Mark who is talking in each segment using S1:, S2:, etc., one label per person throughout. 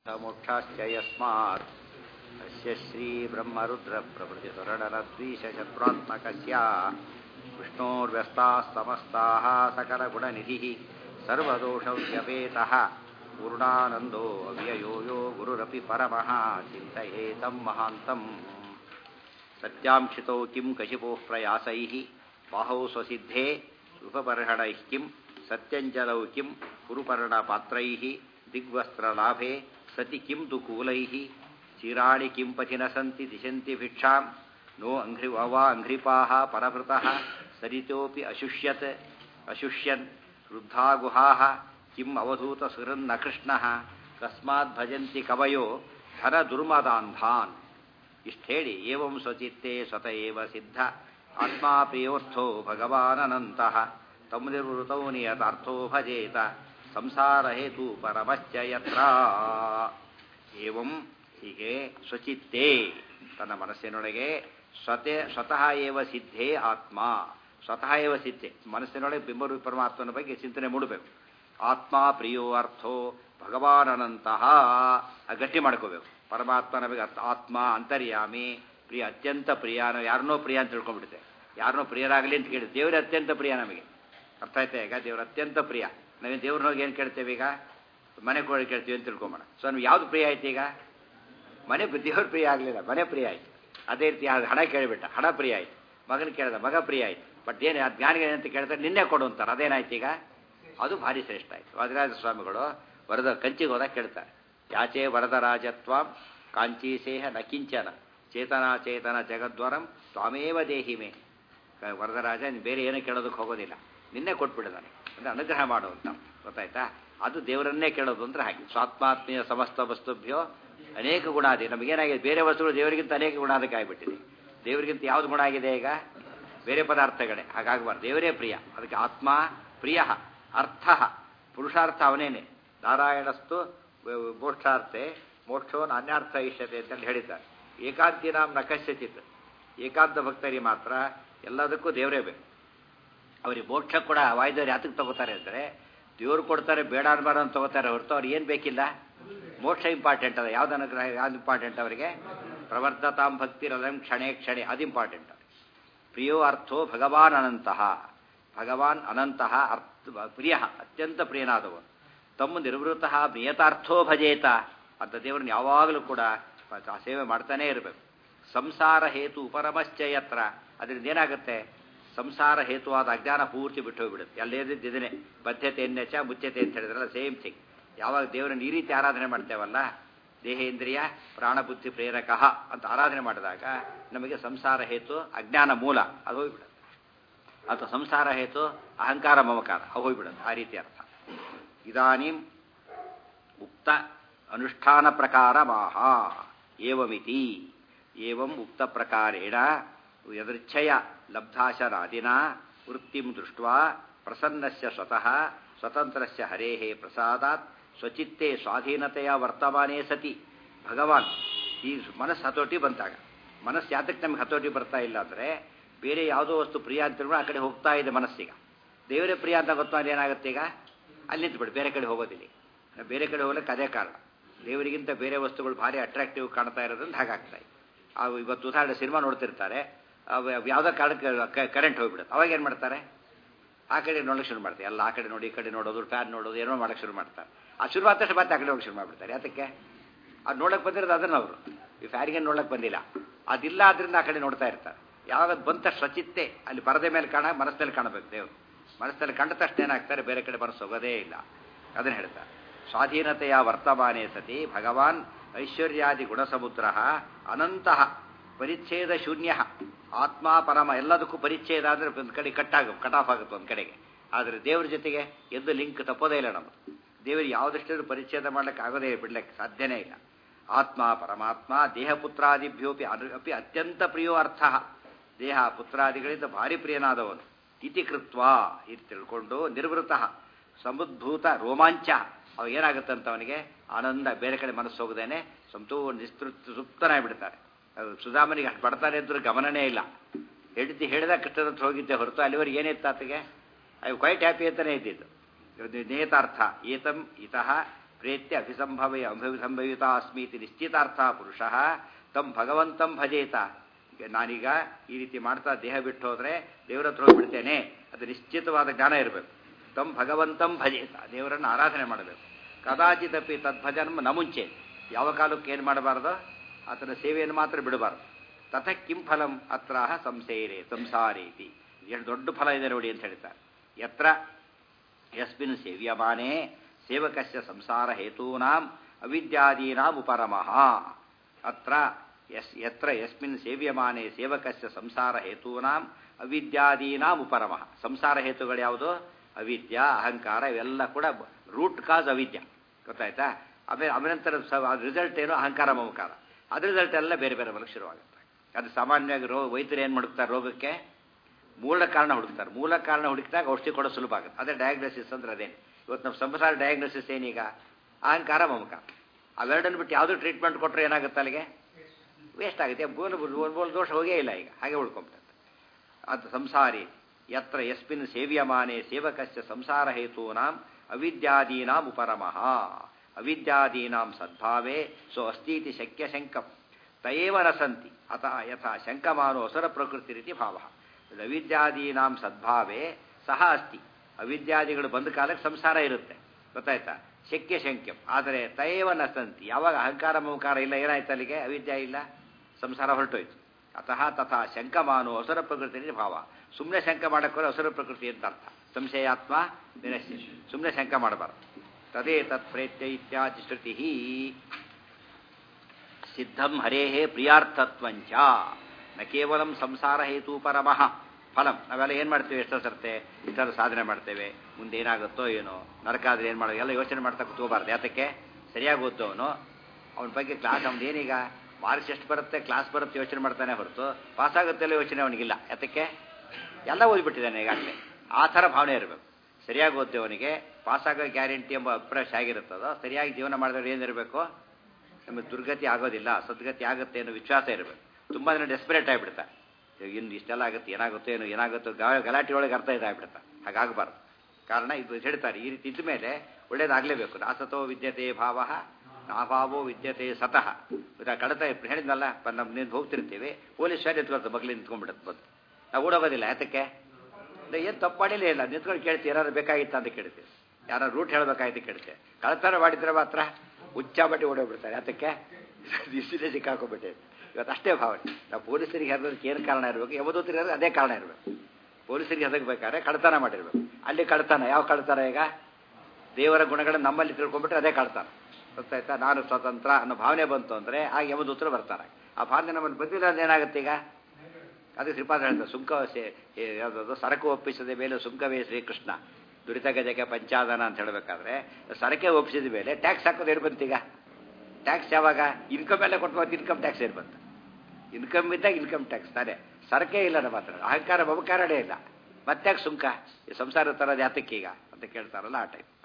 S1: मोक्षाश्च यस्मात् अस्य श्रीब्रह्मरुद्रप्रभृतिसुरणरद्वीषशत्रुरात्मकस्य विष्णोर्व्यस्ताः समस्ताः सकलगुणनिधिः सर्वदोषव्यपेतः पूर्णानन्दो अव्ययो यो गुरुरपि परमः चिन्तयेतं महान्तम् सत्यांशितौ किं कशिपोः प्रयासैः बाहौ स्वसिद्धे उपपर्हणैः किं सत्यञ्जलौ किं कुरुपर्णपात्रैः दिग्वस्त्रलाभे सति किं तु कूलैः चिराणि किं पथि न सन्ति दिशन्ति भिक्षां नो अङ्घ्रि वा अङ्घ्रिपाः परभृतः सरितोऽपि अशुष्यत् अशुष्यन् वृद्धा गुहाः किम् अवधूतसुहृन्न कृष्णः कस्मात् भजन्ति कवयो ಧನದುರ್ಮದಾಂಧಾನ್ ಇಷ್ಟು ಹೇಳಿ ಏವಂ ಸ್ವಚಿತ್ತೇ ಸ್ವತ ಏವ ಸಿದ್ಧ ಆತ್ಮಾ ಪ್ರಿಯೋರ್ಥೋ ಭಗವಾನನಂತಃ ತಮ್ ನಿರ್ವೃತೌ ನಿಯತಾರ್ಥೋ ಭಜೇತ ಸಂಸಾರ ಹೇತು ಪರಮಶ್ಚ ಯತ್ರ ಏವಂ ಹೀಗೆ ಸ್ವಚಿತ್ತೇ ತನ್ನ ಮನಸ್ಸಿನೊಳಗೆ ಸ್ವತೆ ಸ್ವತಃ ಏವ ಸಿದ್ಧೇ ಆತ್ಮ ಸ್ವತಃ ಏವ ಸಿದ್ಧೆ ಮನಸ್ಸಿನೊಳಗೆ ಬಿಂಬರು ಪರಮಾತ್ಮನ ಬಗ್ಗೆ ಚಿಂತನೆ ಮೂಡಬೇಕು ಆತ್ಮ ಪ್ರಿಯೋ ಅರ್ಥೋ ಭಗವಾನನಂತಹ ಗಟ್ಟಿ ಮಾಡ್ಕೋಬೇಕು ಪರಮಾತ್ಮ ನಮಗೆ ಆತ್ಮ ಅಂತರ್ಯಾಮಿ ಪ್ರಿಯ ಅತ್ಯಂತ ಪ್ರಿಯ ನಾವು ಯಾರನ್ನೋ ಪ್ರಿಯ ಅಂತ ತಿಳ್ಕೊಂಡ್ಬಿಡುತ್ತೆ ಯಾರನ್ನೋ ಪ್ರಿಯರಾಗಲಿ ಅಂತ ಕೇಳಿ ದೇವರೇ ಅತ್ಯಂತ ಪ್ರಿಯ ನಮಗೆ ಅರ್ಥ ಆಯ್ತಾ ಈಗ ದೇವ್ರ ಅತ್ಯಂತ ಪ್ರಿಯ ನಾವೇನು ದೇವ್ರನ್ನ ಹೋಗಿ ಏನು ಕೇಳ್ತೇವೆ ಈಗ ಮನೆ ಕೂಡ ಕೇಳ್ತೀವಿ ಅಂತ ತಿಳ್ಕೊಂಬೋಣ ಸೊ ನಮ್ಗೆ ಯಾವ್ದು ಪ್ರಿಯ ಆಯ್ತು ಈಗ ಮನೆ ದೇವ್ರ ಪ್ರಿಯ ಆಗಲಿಲ್ಲ ಮನೆ ಪ್ರಿಯ ಆಯ್ತು ಅದೇ ರೀತಿ ಹಣ ಕೇಳಿಬಿಟ್ಟ ಹಣ ಪ್ರಿಯ ಆಯ್ತು ಮಗನ ಕೇಳಿದ ಮಗ ಪ್ರಿಯ ಆಯ್ತು ಬಟ್ ಏನು ಜ್ಞಾನಿಗೆ ಅಂತ ಕೇಳ್ತಾರೆ ನಿನ್ನೆ ಕೊಡು ಅಂತಾರೆ ಅದೇನಾಯ್ತು ಈಗ ಅದು ಭಾರಿ ಶ್ರೇಷ್ಠ ಆಯ್ತು ವಾದಿರಾಜ ಸ್ವಾಮಿಗಳು ವರದ ಕಂಚಿಗೆ ಹೋದಾಗ ಕೇಳ್ತಾರೆ ಯಾಚೆ ವರದರಾಜತ್ವ ಕಾಂಚೀಸೇಹ ನ ಕಿಂಚನ ಚೇತನಾಚೇತನ ಜಗದ್ವರಂ ತ್ವಾಮೇವ ದೇಹಿಮೆ ವರದರಾಜ ನೀನು ಬೇರೆ ಏನೂ ಕೇಳೋದಕ್ಕೆ ಹೋಗೋದಿಲ್ಲ ನಿನ್ನೆ ಕೊಟ್ಬಿಡಿದಾನೆ ಅಂದರೆ ಅನುಗ್ರಹ ಮಾಡು ಅಂತ ಗೊತ್ತಾಯ್ತಾ ಅದು ದೇವರನ್ನೇ ಕೇಳೋದು ಅಂದ್ರೆ ಹಾಗೆ ಸ್ವಾತ್ಮಾತ್ಮೀಯ ಸಮಸ್ತ ವಸ್ತುಭ್ಯೋ ಅನೇಕ ಗುಣ ಇದೆ ನಮಗೇನಾಗಿದೆ ಬೇರೆ ವಸ್ತುಗಳು ದೇವರಿಗಿಂತ ಅನೇಕ ಗುಣ ಅದಕ್ಕೆ ಆಗಿಬಿಟ್ಟಿದೆ ದೇವರಿಗಿಂತ ಯಾವ್ದು ಗುಣ ಆಗಿದೆ ಈಗ ಬೇರೆ ಪದಾರ್ಥಗಳೇ ಹಾಗಾಗಬಾರ್ದು ದೇವರೇ ಪ್ರಿಯ ಅದಕ್ಕೆ ಆತ್ಮ ಪ್ರಿಯ ಅರ್ಥ ಪುರುಷಾರ್ಥ ಅವನೇನೆ ನಾರಾಯಣಸ್ತು ಮೋಕ್ಷಾರ್ಥೆ ಮೋಕ್ಷೋ ನಾನ್ಯಾರ್ಥ ಇಷ್ಯತೆ ಅಂತ ಹೇಳಿದ್ದಾರೆ ಏಕಾಂತಿ ನಾಮ್ ನಕಶ್ಯಚಿತ್ ಏಕಾಂತ ಭಕ್ತರಿಗೆ ಮಾತ್ರ ಎಲ್ಲದಕ್ಕೂ ದೇವರೇ ಬೇಕು ಅವರಿಗೆ ಮೋಕ್ಷ ಕೂಡ ವಾಯ್ದವ್ರು ಯಾತಕ್ಕೆ ತಗೋತಾರೆ ಅಂದರೆ ದೇವ್ರು ಕೊಡ್ತಾರೆ ಬೇಡ ಅನ್ಬಾರ ಅಂತ ತಗೋತಾರೆ ಹೊರತು ಅವ್ರು ಏನು ಬೇಕಿಲ್ಲ ಮೋಕ್ಷ ಇಂಪಾರ್ಟೆಂಟ್ ಅದ ಯಾವ್ದು ಅನುಗ್ರಹ ಯಾವ್ದು ಇಂಪಾರ್ಟೆಂಟ್ ಅವರಿಗೆ ಪ್ರವರ್ಧತಾಂ ಭಕ್ತಿರಲಂ ಕ್ಷಣೆ ಕ್ಷಣೆ ಅದು ಇಂಪಾರ್ಟೆಂಟ್ ಪ್ರಿಯೋ ಅರ್ಥೋ ಭಗವಾನ್ ಅನಂತಹ ಭಗವಾನ್ ಅನಂತಹ ಅರ್ಥ ಪ್ರಿಯ ಅತ್ಯಂತ ಪ್ರಿಯನಾದವನು ತಮ್ಮ ನಿರ್ವೃತಃ ನಿಯತಾರ್ಥೋ ಭಜೇತ ಅಂತ ದೇವರನ್ನ ಯಾವಾಗಲೂ ಕೂಡ ಸೇವೆ ಮಾಡ್ತಾನೇ ಇರಬೇಕು ಸಂಸಾರ ಹೇತು ಪರಮಶ್ಚ ಯತ್ರ ಅದರಿಂದ ಏನಾಗುತ್ತೆ ಸಂಸಾರ ಹೇತುವಾದ ಅಜ್ಞಾನ ಪೂರ್ತಿ ಬಿಟ್ಟು ಹೋಗ್ಬಿಡುತ್ತೆ ಅಲ್ಲೇದಿದ್ದೇನೆ ಬದ್ಧತೆಯನ್ನೇ ಚ ಮುಚ್ಚತೆ ಅಂತ ಹೇಳಿದ್ರಲ್ಲ ಸೇಮ್ ಥಿಂಗ್ ಯಾವಾಗ ದೇವರನ್ನ ಈ ರೀತಿ ಆರಾಧನೆ ಮಾಡ್ತೇವಲ್ಲ ದೇಹೇಂದ್ರಿಯ ಪ್ರಾಣಬುದ್ಧಿ ಪ್ರೇರಕ ಅಂತ ಆರಾಧನೆ ಮಾಡಿದಾಗ ನಮಗೆ ಸಂಸಾರ ಹೇತು ಅಜ್ಞಾನ ಮೂಲ ಅದು ಹೋಗ್ಬಿಡುತ್ತೆ ಅಥವಾ ಸಂಸಾರ ಹೇತು ಅಹಂಕಾರ ಮಮಕಾರ ಅದು ಹೋಗ್ಬಿಡುತ್ತೆ ಆ ರೀತಿ ಅರ್ಥ ಇದಾನಿಂ ಉಕ್ತ ಅನುಷ್ಠಾನ ಪ್ರಕಾರ ಮಾಹ ಏವಮಿತಿ ಏವಂ ಉಕ್ತ ಪ್ರಕಾರೇಣ ಯದೃಚ್ಛಯ ಲಬ್ಧಾಶನಾದಿನ ವೃತ್ತಿಂ ದೃಷ್ಟ ಪ್ರಸನ್ನಸ್ಯ ಸ್ವತಃ ಸ್ವತಂತ್ರಸ್ಯ ಹರೇಃ ಪ್ರಸಾದಾತ್ ಸ್ವಚಿತ್ತೇ ಸ್ವಾಧೀನತೆಯ ವರ್ತಮಾನೇ ಸತಿ ಭಗವಾನ್ ಈ ಮನಸ್ಸು ಹತೋಟಿ ಬಂತಾಗ ಮನಸ್ಸು ಯಾತಕ್ಕೆ ನಮಗೆ ಹತೋಟಿ ಬರ್ತಾ ಇಲ್ಲ ಅಂದರೆ ಬೇರೆ ಯಾವುದೋ ವಸ್ತು ಪ್ರಿಯ ಅಂತ ಆ ಕಡೆ ಹೋಗ್ತಾ ಇದೆ ಮನಸ್ಸೀಗ ದೇವರೇ ಪ್ರಿಯ ಅಂತ ಗೊತ್ತಾದ್ರೆ ಏನಾಗುತ್ತೆ ಈಗ ಅಲ್ಲಿ ನಿಂತ್ಬಿಡಿ ಬೇರೆ ಕಡೆ ಹೋಗೋದಿಲ್ಲ ಬೇರೆ ಕಡೆ ಹೋಗ್ಲಿಕ್ಕೆ ಅದೇ ಕಾರಣ ದೇವರಿಗಿಂತ ಬೇರೆ ವಸ್ತುಗಳು ಭಾರಿ ಅಟ್ರಾಕ್ಟಿವ್ ಕಾಣ್ತಾ ಇರೋದ್ರಿಂದ ಹಾಗಾಗ್ತಾ ಇದೆ ಅವು ಇವತ್ತು ಉದಾಹರಣೆ ಸಿನಿಮಾ ನೋಡ್ತಿರ್ತಾರೆ ಯಾವುದೋ ಕಾರಣಕ್ಕೆ ಕರೆಂಟ್ ಹೋಗ್ಬಿಡುತ್ತೆ ಅವಾಗ ಏನು ಮಾಡ್ತಾರೆ ಆ ಕಡೆ ನೋಡೋಕೆ ಶುರು ಮಾಡ್ತಾರೆ ಎಲ್ಲ ಆ ಕಡೆ ನೋಡಿ ಈ ಕಡೆ ನೋಡೋದು ಫ್ಯಾನ್ ನೋಡೋದು ಏನೋ ಮಾಡೋಕೆ ಶುರು ಮಾಡ್ತಾರೆ ಆ ಶುರು ಆದ ತಕ್ಷಣ ಮತ್ತೆ ಆ ಕಡೆ ಹೋಗಿ ಶುರು ಮಾಡಿಬಿಡ್ತಾರೆ ಯಾತಕ್ಕೆ ಅದು ನೋಡಕ್ಕೆ ಬಂದಿರೋದು ಅದನ್ನು ಅವರು ಈ ಫ್ಯಾನಿಗೆ ನೋಡಕ್ಕೆ ಬಂದಿಲ್ಲ ಅದಿಲ್ಲ ಅದರಿಂದ ಆ ಕಡೆ ನೋಡ್ತಾ ಇರ್ತಾರೆ ಯಾವಾಗ ಬಂತ ಸ್ವಚಿತ್ತೆ ಅಲ್ಲಿ ಪರದೆ ಮೇಲೆ ಕಾಣ ಮನಸ್ಸಲ್ಲಿ ಕಾಣಬೇಕು ದೇವರು ಮನಸ್ಸಲ್ಲಿ ಕಂಡ ತಕ್ಷಣ ಏನಾಗ್ತಾರೆ ಬೇರೆ ಕಡೆ ಮನಸ್ಸು ಹೋಗೋದೇ ಇಲ್ಲ ಅದನ್ನು ಹೇಳ್ತಾರೆ ಸ್ವಾಧೀನತೆಯ ವರ್ತಮಾನೇ ಸತಿ ಭಗವಾನ್ ಐಶ್ವರ್ಯಾದಿ ಗುಣಸಮುದ್ರ ಅನಂತಹ ಪರಿಚ್ಛೇದ ಶೂನ್ಯ ಆತ್ಮ ಪರಮ ಎಲ್ಲದಕ್ಕೂ ಪರಿಚ್ಛೇದ ಅಂದರೆ ಒಂದು ಕಡೆ ಕಟ್ಟಾಗ ಕಟ್ ಆಫ್ ಆಗುತ್ತೆ ಒಂದು ಕಡೆಗೆ ಆದರೆ ದೇವ್ರ ಜೊತೆಗೆ ಎದ್ದು ಲಿಂಕ್ ತಪ್ಪೋದೇ ಇಲ್ಲ ನಮ್ಮದು ದೇವರು ಯಾವುದಷ್ಟು ಪರಿಚ್ಛೇದ ಮಾಡ್ಲಿಕ್ಕೆ ಆಗೋದೇ ಬಿಡ್ಲಿಕ್ಕೆ ಸಾಧ್ಯನೇ ಇಲ್ಲ ಆತ್ಮ ಪರಮಾತ್ಮ ದೇಹ ಪುತ್ರಾದಿಭ್ಯೋಪಿ ಅಪಿ ಅತ್ಯಂತ ಪ್ರಿಯೋ ಅರ್ಥ ದೇಹ ಪುತ್ರಾದಿಗಳಿಂದ ಭಾರಿ ಪ್ರಿಯನಾದವನು ಇತಿ ಕೃತ್ವ ಇದು ತಿಳ್ಕೊಂಡು ನಿರ್ವೃತ ಸಮುದ್ಭೂತ ರೋಮಾಂಚ ಅವ ಏನಾಗುತ್ತೆ ಅಂತ ಅವನಿಗೆ ಆನಂದ ಬೇರೆ ಕಡೆ ಮನಸ್ಸು ಹೋಗದೇನೆ ಸಂತೂ ನಿಸ್ತೃತ್ ಸುಪ್ತನಾಗ್ಬಿಡ್ತಾರೆ ಸುಧಾಮನಿಗೆ ಅಷ್ಟು ಪಡ್ತಾರೆ ಇದ್ರೂ ಗಮನನೇ ಇಲ್ಲ ಹೆಂಡತಿ ಹೇಳಿದ ಕೃಷ್ಣದತ್ತ ಹೋಗಿದ್ದೆ ಹೊರತು ಅಲ್ಲಿವರೆಗೆ ಏನಿತ್ತು ಆತಗೆ ಐ ಕ್ವೈಟ್ ಹ್ಯಾಪಿ ಅಂತಲೇ ಇದ್ದಿದ್ದು ನೇತಾರ್ಥ ಏತಂ ಇತಃ ಪ್ರೇತ್ಯ ಅಭಿಸಂಭವ ಅಭಿಸಂಭವಿತ ಅಸ್ಮೀತಿ ನಿಶ್ಚಿತಾರ್ಥ ಪುರುಷ ತಮ್ ಭಗವಂತಂ ಭಜೇತ ಈಗ ನಾನೀಗ ಈ ರೀತಿ ಮಾಡ್ತಾ ದೇಹ ಬಿಟ್ಟು ಹೋದ್ರೆ ದೇವರ ಹತ್ರ ಹೋಗ್ಬಿಡ್ತೇನೆ ಅದು ನಿಶ್ಚಿತವಾದ ಜ್ಞಾನ ಇರಬೇಕು ತಮ್ ಭಗವಂತಂ ಭಜೇತ ದೇವರನ್ನು ಆರಾಧನೆ ಮಾಡಬೇಕು ಕದಾಚಿತಪಿ ತದ್ಭಜನ ನ ಮುಂಚೆ ಯಾವ ಕಾಲಕ್ಕೆ ಏನು ಮಾಡಬಾರ್ದು ಆತನ ಸೇವೆಯನ್ನು ಮಾತ್ರ ಬಿಡಬಾರ್ದು ತಥ ಕಿಂ ಫಲಂ ಅತ್ರ ಸಂಸೇರೆ ಸಂಸಾರೇತಿ ಎಷ್ಟು ದೊಡ್ಡ ಫಲ ಇದೆ ನೋಡಿ ಅಂತ ಹೇಳ್ತಾರೆ ಯತ್ರ ಯಸ್ಮಿನ್ ಸೇವ್ಯಮಾನೇ ಸೇವಕಸ್ಯ ಸಂಸಾರ ಹೇತೂನಾಂ ಅವಿದ್ಯಾದೀನಾಂ ಉಪರಮಃ ಅತ್ರ ಯಸ್ ಯತ್ರ ಯಸ್ಮಿನ್ ಸೇವ್ಯಮಾನೇ ಸೇವಕಸ್ಯ ಸಂಸಾರ ಹೇತೂನಾಂ ಅವಿದ್ಯಾದೀನಾಂ ಉಪರಮಃ ಸಂಸಾರ ಹೇತುಗಳು ಯಾವುದು ಅವಿದ್ಯ ಅಹಂಕಾರ ಇವೆಲ್ಲ ಕೂಡ ರೂಟ್ ಕಾಸ್ ಅವಿದ್ಯ ಗೊತ್ತಾಯ್ತಾ ಆಮೇಲೆ ಅನಂತರ ರಿಸಲ್ಟ್ ಏನು ಅಹಂಕಾರ ಮಮಕಾರ ಅದ್ರ ರಿಸಲ್ಟ್ ಎಲ್ಲ ಬೇರೆ ಬೇರೆ ಬರಕ್ಕೆ ಶುರುವಾಗುತ್ತೆ ಅದು ಸಾಮಾನ್ಯವಾಗಿ ರೋ ವೈದ್ಯರು ಏನು ಹುಡುಕ್ತಾರೆ ರೋಗಕ್ಕೆ ಮೂಲ ಕಾರಣ ಹುಡುಕ್ತಾರೆ ಮೂಲ ಕಾರಣ ಹುಡುಕಿದಾಗ ಔಷಧಿ ಕೊಡೋ ಸುಲಭ ಆಗುತ್ತೆ ಅದೇ ಡಯಾಗ್ನೋಸಿಸ್ ಅಂದ್ರೆ ಅದೇನು ಇವತ್ತು ನಮ್ಮ ಸಂಸಾರ ಡಯಾಗ್ನೋಸಿಸ್ ಏನೀಗ ಅಹಂಕಾರ ಮಮಕಾರ ಅವೆರಡನ್ನು ಬಿಟ್ಟು ಯಾವುದೂ ಟ್ರೀಟ್ಮೆಂಟ್ ಕೊಟ್ಟರೆ ಏನಾಗುತ್ತೆ ಅಲ್ಲಿಗೆ ವೇಸ್ಟ್ ಆಗುತ್ತೆ ಬೋಲ್ ಬೋಲ್ ದೋಷ ಹೋಗೇ ಇಲ್ಲ ಈಗ ಹಾಗೆ ಉಳ್ಕೊಂಬಿಡುತ್ತೆ ಅದು ಸಂಸಾರಿ ಯತ್ರ ಯಸ್ಮಿನ್ ಸೇವ್ಯಮಾನೆ ಸೇವಕಸ್ಯ ಸಂಸಾರ ಹೇತೂನಾಂ ಅವಿದ್ಯಾದೀನಾಂ ಉಪರಮಃ ಅವಿದ್ಯಾದೀನಾಂ ಸದ್ಭಾವೇ ಸೊ ಅಸ್ತೀತಿ ಶಕ್ಯ ಶಂಕಂ ತಯೇವ ನ ಸಂತಿ ಅತಃ ಯಥಾ ಶಂಕಮಾನೋ ಅಸುರ ಪ್ರಕೃತಿ ರೀತಿ ಭಾವ ಅವಿದ್ಯಾದೀನಾಂ ಸದ್ಭಾವೇ ಸಹ ಅಸ್ತಿ ಅವಿದ್ಯಾದಿಗಳು ಬಂದ ಕಾಲಕ್ಕೆ ಸಂಸಾರ ಇರುತ್ತೆ ಗೊತ್ತಾಯ್ತಾ ಶಕ್ಯ ಶಂಕ್ಯಂ ಆದರೆ ತಯೇವ ನ ಸಂತಿ ಯಾವಾಗ ಅಹಂಕಾರ ಮಮಕಾರ ಇಲ್ಲ ಏನಾಯ್ತು ಅಲ್ಲಿಗೆ ಅವಿದ್ಯಾ ಇಲ್ಲ ಸಂಸಾರ ಹೊರಟೋಯ್ತು ಅತಃ ತಥಾ ಶಂಕಮಾನು ಅಸುರ ಪ್ರಕೃತಿ ಭಾವ ಸುಮ್ಮನೆ ಶಂಕ ಮಾಡಕ್ಕೆ ಅಸುರ ಪ್ರಕೃತಿ ಅಂತ ಅರ್ಥ ಸಂಶಯಾತ್ಮ ವಿನಶ್ಯ ಸುಮ್ಮನೆ ಶಂಕ ಮಾಡಬಾರ್ದು ತದೇ ತತ್ ಪ್ರೇತ್ಯ ಇತ್ಯಾದಿ ಶ್ರುತಿ ಸಿದ್ಧಂ ಹರೇ ಪ್ರಿಯಾರ್ಥತ್ವಂಚ ನ ಕೇವಲಂ ಸಂಸಾರ ಹೇತು ಪರಮಃ ಫಲಂ ನಾವೆಲ್ಲ ಏನು ಮಾಡ್ತೇವೆ ಎಷ್ಟೋ ಸರ್ತೆ ಇಷ್ಟರ ಸಾಧನೆ ಮಾಡ್ತೇವೆ ಮುಂದೆ ಏನಾಗುತ್ತೋ ಏನೋ ನರಕಾದ್ರೆ ಏನು ಮಾಡೋದು ಎಲ್ಲ ಯೋಚನೆ ಮಾಡ್ತಾ ಕೂತ್ಕೋಬಾರ್ದು ಯಾತಕ್ಕೆ ಸರಿಯಾಗಿ ಓದ್ದವನು ಅವನ ಬಗ್ಗೆ ಕ್ಲಾಸ್ ಅವ್ನು ಏನೀಗ ಮಾರ್ಕ್ಸ್ ಎಷ್ಟು ಬರುತ್ತೆ ಕ್ಲಾಸ್ ಬರುತ್ತೆ ಯೋಚನೆ ಮಾಡ್ತಾನೆ ಹೊರತು ಪಾಸ್ ಆಗುತ್ತೆ ಎಲ್ಲ ಯೋಚನೆ ಅವನಿಗಿಲ್ಲ ಯಾತಕ್ಕೆ ಎಲ್ಲ ಓದ್ಬಿಟ್ಟಿದ್ದಾನೆ ಈಗಾಗಲೇ ಆ ಥರ ಭಾವನೆ ಇರಬೇಕು ಸರಿಯಾಗಿ ಓದ್ದವನಿಗೆ ಪಾಸಾಗೋ ಗ್ಯಾರಂಟಿ ಎಂಬ ಅಪ್ರೋಚ್ ಆಗಿರುತ್ತದೋ ಸರಿಯಾಗಿ ಜೀವನ ಮಾಡಿದವ್ರು ಏನಿರಬೇಕು ನಮಗೆ ದುರ್ಗತಿ ಆಗೋದಿಲ್ಲ ಸದ್ಗತಿ ಆಗುತ್ತೆ ಅನ್ನೋ ವಿಶ್ವಾಸ ಇರಬೇಕು ತುಂಬ ಜನ ಡೆಸ್ಪರೇಟ್ ಆಗಿಬಿಡ್ತಾರೆ ಇನ್ನು ಇಷ್ಟೆಲ್ಲ ಆಗುತ್ತೆ ಏನಾಗುತ್ತೋ ಏನೋ ಏನಾಗುತ್ತೋ ಗಲಾಟೆ ಒಳಗೆ ಅರ್ಥ ಇದಾಗ್ಬಿಡುತ್ತೆ ಹಾಗಾಗಬಾರ್ದು ಕಾರಣ ಇದು ಹೇಳ್ತಾರೆ ಈ ರೀತಿ ಇದ್ದ ಮೇಲೆ ಒಳ್ಳೇದಾಗಲೇಬೇಕು ನಾಸತೋ ವಿದ್ಯತೆ ಭಾವ ನಾಭಾವೋ ವಿದ್ಯತೆ ಸತಃ ಕಡತ ಹೇಳಿದ್ನಲ್ಲ ನಮ್ಮ ನಿಂತು ಹೋಗ್ತಿರ್ತೀವಿ ಪೊಲೀಸ್ ಶಾಲೆ ಎತ್ಕೊಳ್ತು ಬಗ್ಲಿ ನಿಂತ್ಕೊಂಡ್ಬಿಡುತ್ತೆ ಬಂದು ನಾವು ಓಡೋಗೋದಿಲ್ಲ ಯಾತಕ್ಕೆ ಏನು ತಪ್ಪು ಮಾಡಿಲ್ಲ ಇಲ್ಲ ನಿಂತ್ಕೊಂಡು ಕೇಳ್ತೀವಿ ಏನಾದ್ರು ಬೇಕಾಗಿತ್ತ ಅಂತ ಕೇಳ್ತೀವಿ ಯಾರು ರೂಟ್ ಹೇಳಬೇಕಾಯ್ತು ಕೇಳ್ತೀವಿ ಕಳತನ ಮಾಡಿದ್ರೆ ಮಾತ್ರ ಉಚ್ಚಾಬಟ್ಟಿ ಓಡೋಗ್ಬಿಡ್ತಾರೆ ಯಾತಕ್ಕೆ ಇಷ್ಟೇ ಸಿಕ್ಕಾಕೊಂಡ್ಬಿಟ್ಟೆ ಇವತ್ತು ಅಷ್ಟೇ ಭಾವನೆ ನಾವು ಪೊಲೀಸರಿಗೆ ಹೆದರೋದಕ್ಕೆ ಏನು ಕಾರಣ ಇರಬೇಕು ಯಾವತ್ತೂ ಅದೇ ಕಾರಣ ಇರಬೇಕು ಪೊಲೀಸರಿಗೆ ಹೆದಗಬೇಕಾದ್ರೆ ಕಳತನ ಮಾಡಿರ್ಬೇಕು ಅಲ್ಲಿ ಕಳ್ತನ ಯಾವ ಕಳ್ತನ ಈಗ ದೇವರ ಗುಣಗಳನ್ನು ನಮ್ಮಲ್ಲಿ ತಿಳ್ಕೊಂಡ್ಬಿಟ್ರೆ ಅದೇ ಕಳ್ತನ ಗೊತ್ತಾಯ್ತಾ ನಾನು ಸ್ವತಂತ್ರ ಅನ್ನೋ ಭಾವನೆ ಬಂತು ಅಂದರೆ ಆಗ ಯಮದೂತರು ಬರ್ತಾರೆ ಆ ಭಾವನೆ ನಮ್ಮಲ್ಲಿ ಬಂದಿಲ್ಲ ಅಂದ್ರೆ ಏನಾಗುತ್ತೆ ಈಗ ಅದು ಶ್ರೀಪಾದ ಹೇಳ್ತಾರೆ ಸುಂಕ ಯಾವುದಾದ್ರು ಸರಕು ಒಪ್ಪಿಸದ ಮೇಲೆ ಸುಂಕವೇ ಶ್ರೀಕೃಷ್ಣ ದುರಿತ ಗಜಕ್ಕೆ ಪಂಚಾದನ ಅಂತ ಹೇಳಬೇಕಾದ್ರೆ ಸರಕೆ ಒಪ್ಪಿಸಿದ ಮೇಲೆ ಟ್ಯಾಕ್ಸ್ ಹಾಕೋದು ಏನು ಬಂತೀಗ ಟ್ಯಾಕ್ಸ್ ಯಾವಾಗ ಇನ್ಕಮ್ ಎಲ್ಲ ಕೊಟ್ಟು ಇನ್ಕಮ್ ಟ್ಯಾಕ್ಸ್ ಏನು ಬಂತು ಇನ್ಕಮ್ ಇದ್ದಾಗ ಇನ್ಕಮ್ ಟ್ಯಾಕ್ಸ್ ತಾನೆ ಸರಕೆ ಇಲ್ಲ ನಮ್ಮ ಹತ್ರ ಅಹಂಕಾರ ಮಮಕಾರನೇ ಇಲ್ಲ ಮತ್ತೆ ಸುಂಕ ಈ ಸಂಸಾರ ತರೋದು ಯಾತಕ್ಕೀಗ ಅಂತ ಕೇಳ್ತಾರಲ್ಲ ಆ ಟೈಪ್